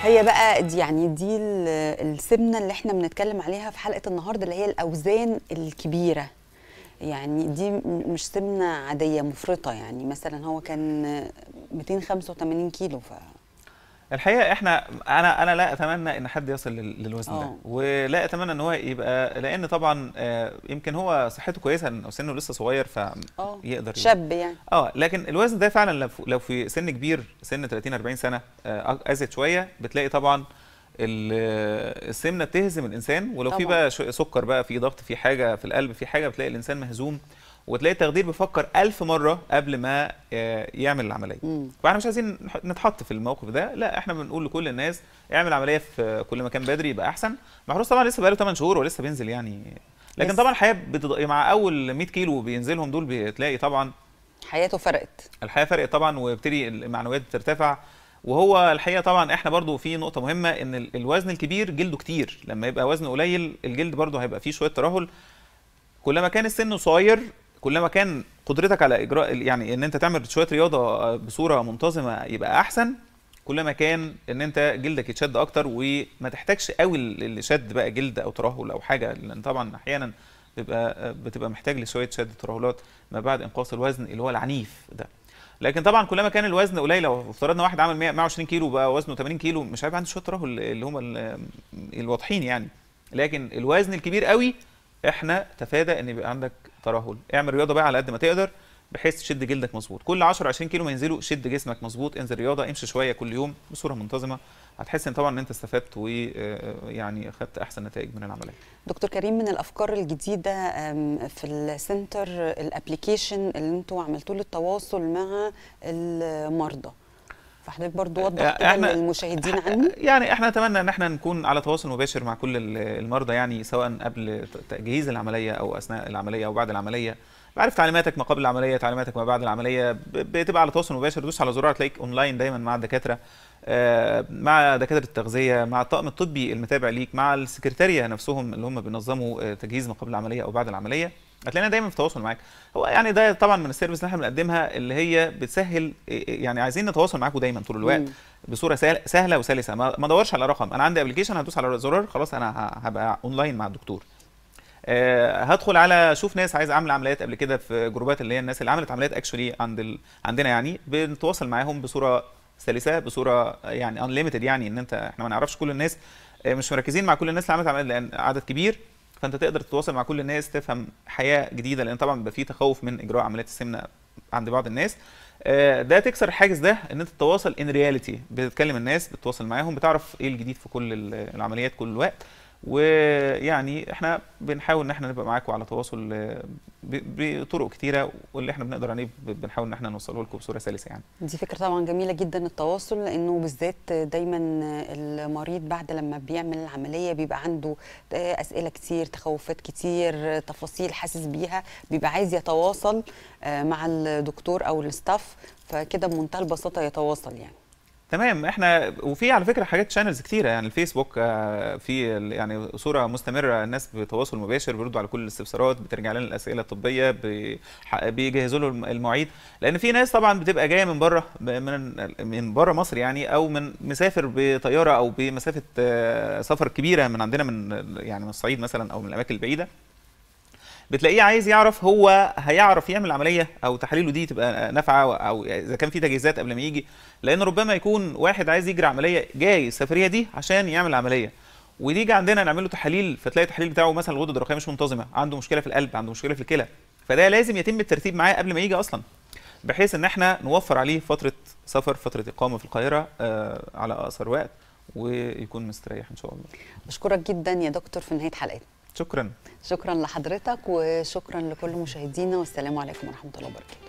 هي بقى دي يعني دي ال- السمنه اللي احنا بنتكلم عليها في حلقه النهارده اللي هي الاوزان الكبيره يعني دي م- مش سمنه عاديه مفرطه يعني مثلا هو كان 285 كيلو ف الحقيقه احنا انا انا لا اتمنى ان حد يصل لل- للوزن ده آه. ولا اتمنى ان هو يبقى لان طبعا آه، يمكن هو صحته كويسه لأنه سنه لسه صغير اه فيقدر شاب يعني اه لكن الوزن ده فعلا لو في- لو في سن كبير سن 30 40 سنه آه، ازيد شويه بتلاقي طبعا ال- السمنه بتهزم الانسان ولو في طبعاً. بقى شو- سكر بقى في ضغط في حاجه في القلب في حاجه بتلاقي الانسان مهزوم وتلاقي التخدير بيفكر ألف مرة قبل ما آه، يعمل العملية مم. فاحنا مش عايزين نح- نتحط في الموقف ده لا احنا بنقول لكل الناس اعمل عملية في كل مكان بدري يبقى أحسن محروس طبعا لسه بقاله 8 شهور ولسه بينزل يعني لكن بس- طبعا الحياة بتض... مع أول 100 كيلو بينزلهم دول بتلاقي طبعا حياته فرقت الحياه فرقت طبعا ويبتدي المعنويات بترتفع وهو الحقيقه طبعا احنا برضو في نقطه مهمه ان ال- الوزن الكبير جلده كتير لما يبقى وزنه قليل الجلد برضو هيبقى فيه شويه ترهل كلما كان السن صغير كلما كان قدرتك على اجراء يعني ان انت تعمل شويه رياضه بصوره منتظمه يبقى احسن كلما كان ان انت جلدك يتشد اكتر وما تحتاجش قوي ال- الشد بقى جلد او ترهل او حاجه لان طبعا احيانا بيبقى بتبقى محتاج لشويه شد ترهلات ما بعد انقاص الوزن اللي هو العنيف ده لكن طبعا كلما كان الوزن قليل لو افترضنا واحد عمل 100 120 كيلو بقى وزنه 80 كيلو مش هيبقى عنده شويه ترهل اللي هم ال- الواضحين يعني لكن الوزن الكبير قوي احنا تفادى ان يبقى عندك ترهل اعمل رياضه بقى على قد ما تقدر بحيث تشد جلدك مظبوط كل 10 20 كيلو ما ينزلوا شد جسمك مظبوط انزل رياضه امشي شويه كل يوم بصوره منتظمه هتحس ان طبعا ان انت استفدت ويعني خدت احسن نتائج من العمليه دكتور كريم من الافكار الجديده أم، في السنتر الابلكيشن اللي انتوا عملتوه للتواصل مع المرضى فحضرتك برضو وضح كده إحنا- للمشاهدين عني يعني احنا نتمنى ان احنا نكون على تواصل مباشر مع كل ال- المرضى يعني سواء قبل ت- تجهيز العمليه او اثناء العمليه او بعد العمليه بعرف تعليماتك ما قبل العمليه تعليماتك ما بعد العمليه ب- بتبقى على تواصل مباشر دوس على زرار تلاقيك اونلاين دايما مع الدكاتره آه، مع دكاتره التغذيه مع الطاقم الطبي المتابع ليك مع السكرتاريه نفسهم اللي هم بينظموا آه، تجهيز ما قبل العمليه او بعد العمليه هتلاقينا دايما في تواصل معاك هو يعني ده طبعا من السيرفيس اللي احنا بنقدمها اللي هي بتسهل يعني عايزين نتواصل معاكم دايما طول الوقت مم. بصوره سهل سهله وسلسه ما ما ادورش على رقم انا عندي ابلكيشن هدوس على زرار خلاص انا ه- هبقى اونلاين مع الدكتور آه، هدخل على شوف ناس عايزه اعمل عمليات قبل كده في جروبات اللي هي الناس اللي عملت عمليات اكشولي عند ال... عندنا يعني بنتواصل معاهم بصوره سلسه بصوره يعني انليمتد يعني ان انت احنا ما نعرفش كل الناس آه، مش مركزين مع كل الناس اللي عملت عمليات لان عدد كبير فانت تقدر تتواصل مع كل الناس تفهم حياه جديده لان طبعا بيبقى في تخوف من اجراء عمليات السمنه عند بعض الناس آه، ده تكسر الحاجز ده ان انت تتواصل ان رياليتي بتتكلم الناس بتتواصل معاهم بتعرف ايه الجديد في كل ال- العمليات كل الوقت ويعني احنا بنحاول ان احنا نبقى معاكم على تواصل آه، ب- بطرق كتيره واللي احنا بنقدر عليه ب- بنحاول ان احنا نوصله لكم بصوره سلسه يعني دي فكرة طبعا جميلة جدا التواصل لأنه بالذات دايما المريض بعد لما بيعمل العملية بيبقى عنده أسئلة كتير تخوفات كتير تفاصيل حاسس بيها بيبقى عايز يتواصل آه، مع الدكتور أو الستاف فكده بمنتهى البساطة يتواصل يعني تمام احنا وفي على فكره حاجات شانلز كتيره يعني الفيسبوك آه، في ال- يعني صوره مستمره الناس بتواصل مباشر بيردوا على كل الاستفسارات بترجع لنا الاسئله الطبيه بيح- بيجهزوا له الم- المواعيد لان في ناس طبعا بتبقى جايه من بره ب- من من بره مصر يعني او من مسافر بطياره او بمسافه آه، سفر كبيره من عندنا من يعني من الصعيد مثلا او من الاماكن البعيده بتلاقيه عايز يعرف هو هيعرف يعمل عمليه او تحاليله دي تبقى نافعه او اذا كان في تجهيزات قبل ما يجي لان ربما يكون واحد عايز يجري عمليه جاي السفريه دي عشان يعمل عمليه ويجي عندنا نعمل له تحاليل فتلاقي التحليل بتاعه مثلا الغده الدرقيه مش منتظمه عنده مشكله في القلب عنده مشكله في الكلى فده لازم يتم الترتيب معاه قبل ما يجي اصلا بحيث ان احنا نوفر عليه فتره سفر فتره اقامه في القاهره آه على اقصر وقت ويكون مستريح ان شاء الله بشكرك جدا يا دكتور في نهاية حلقتنا شكرا شكرا لحضرتك وشكرا لكل مشاهدينا والسلام عليكم ورحمة الله وبركاته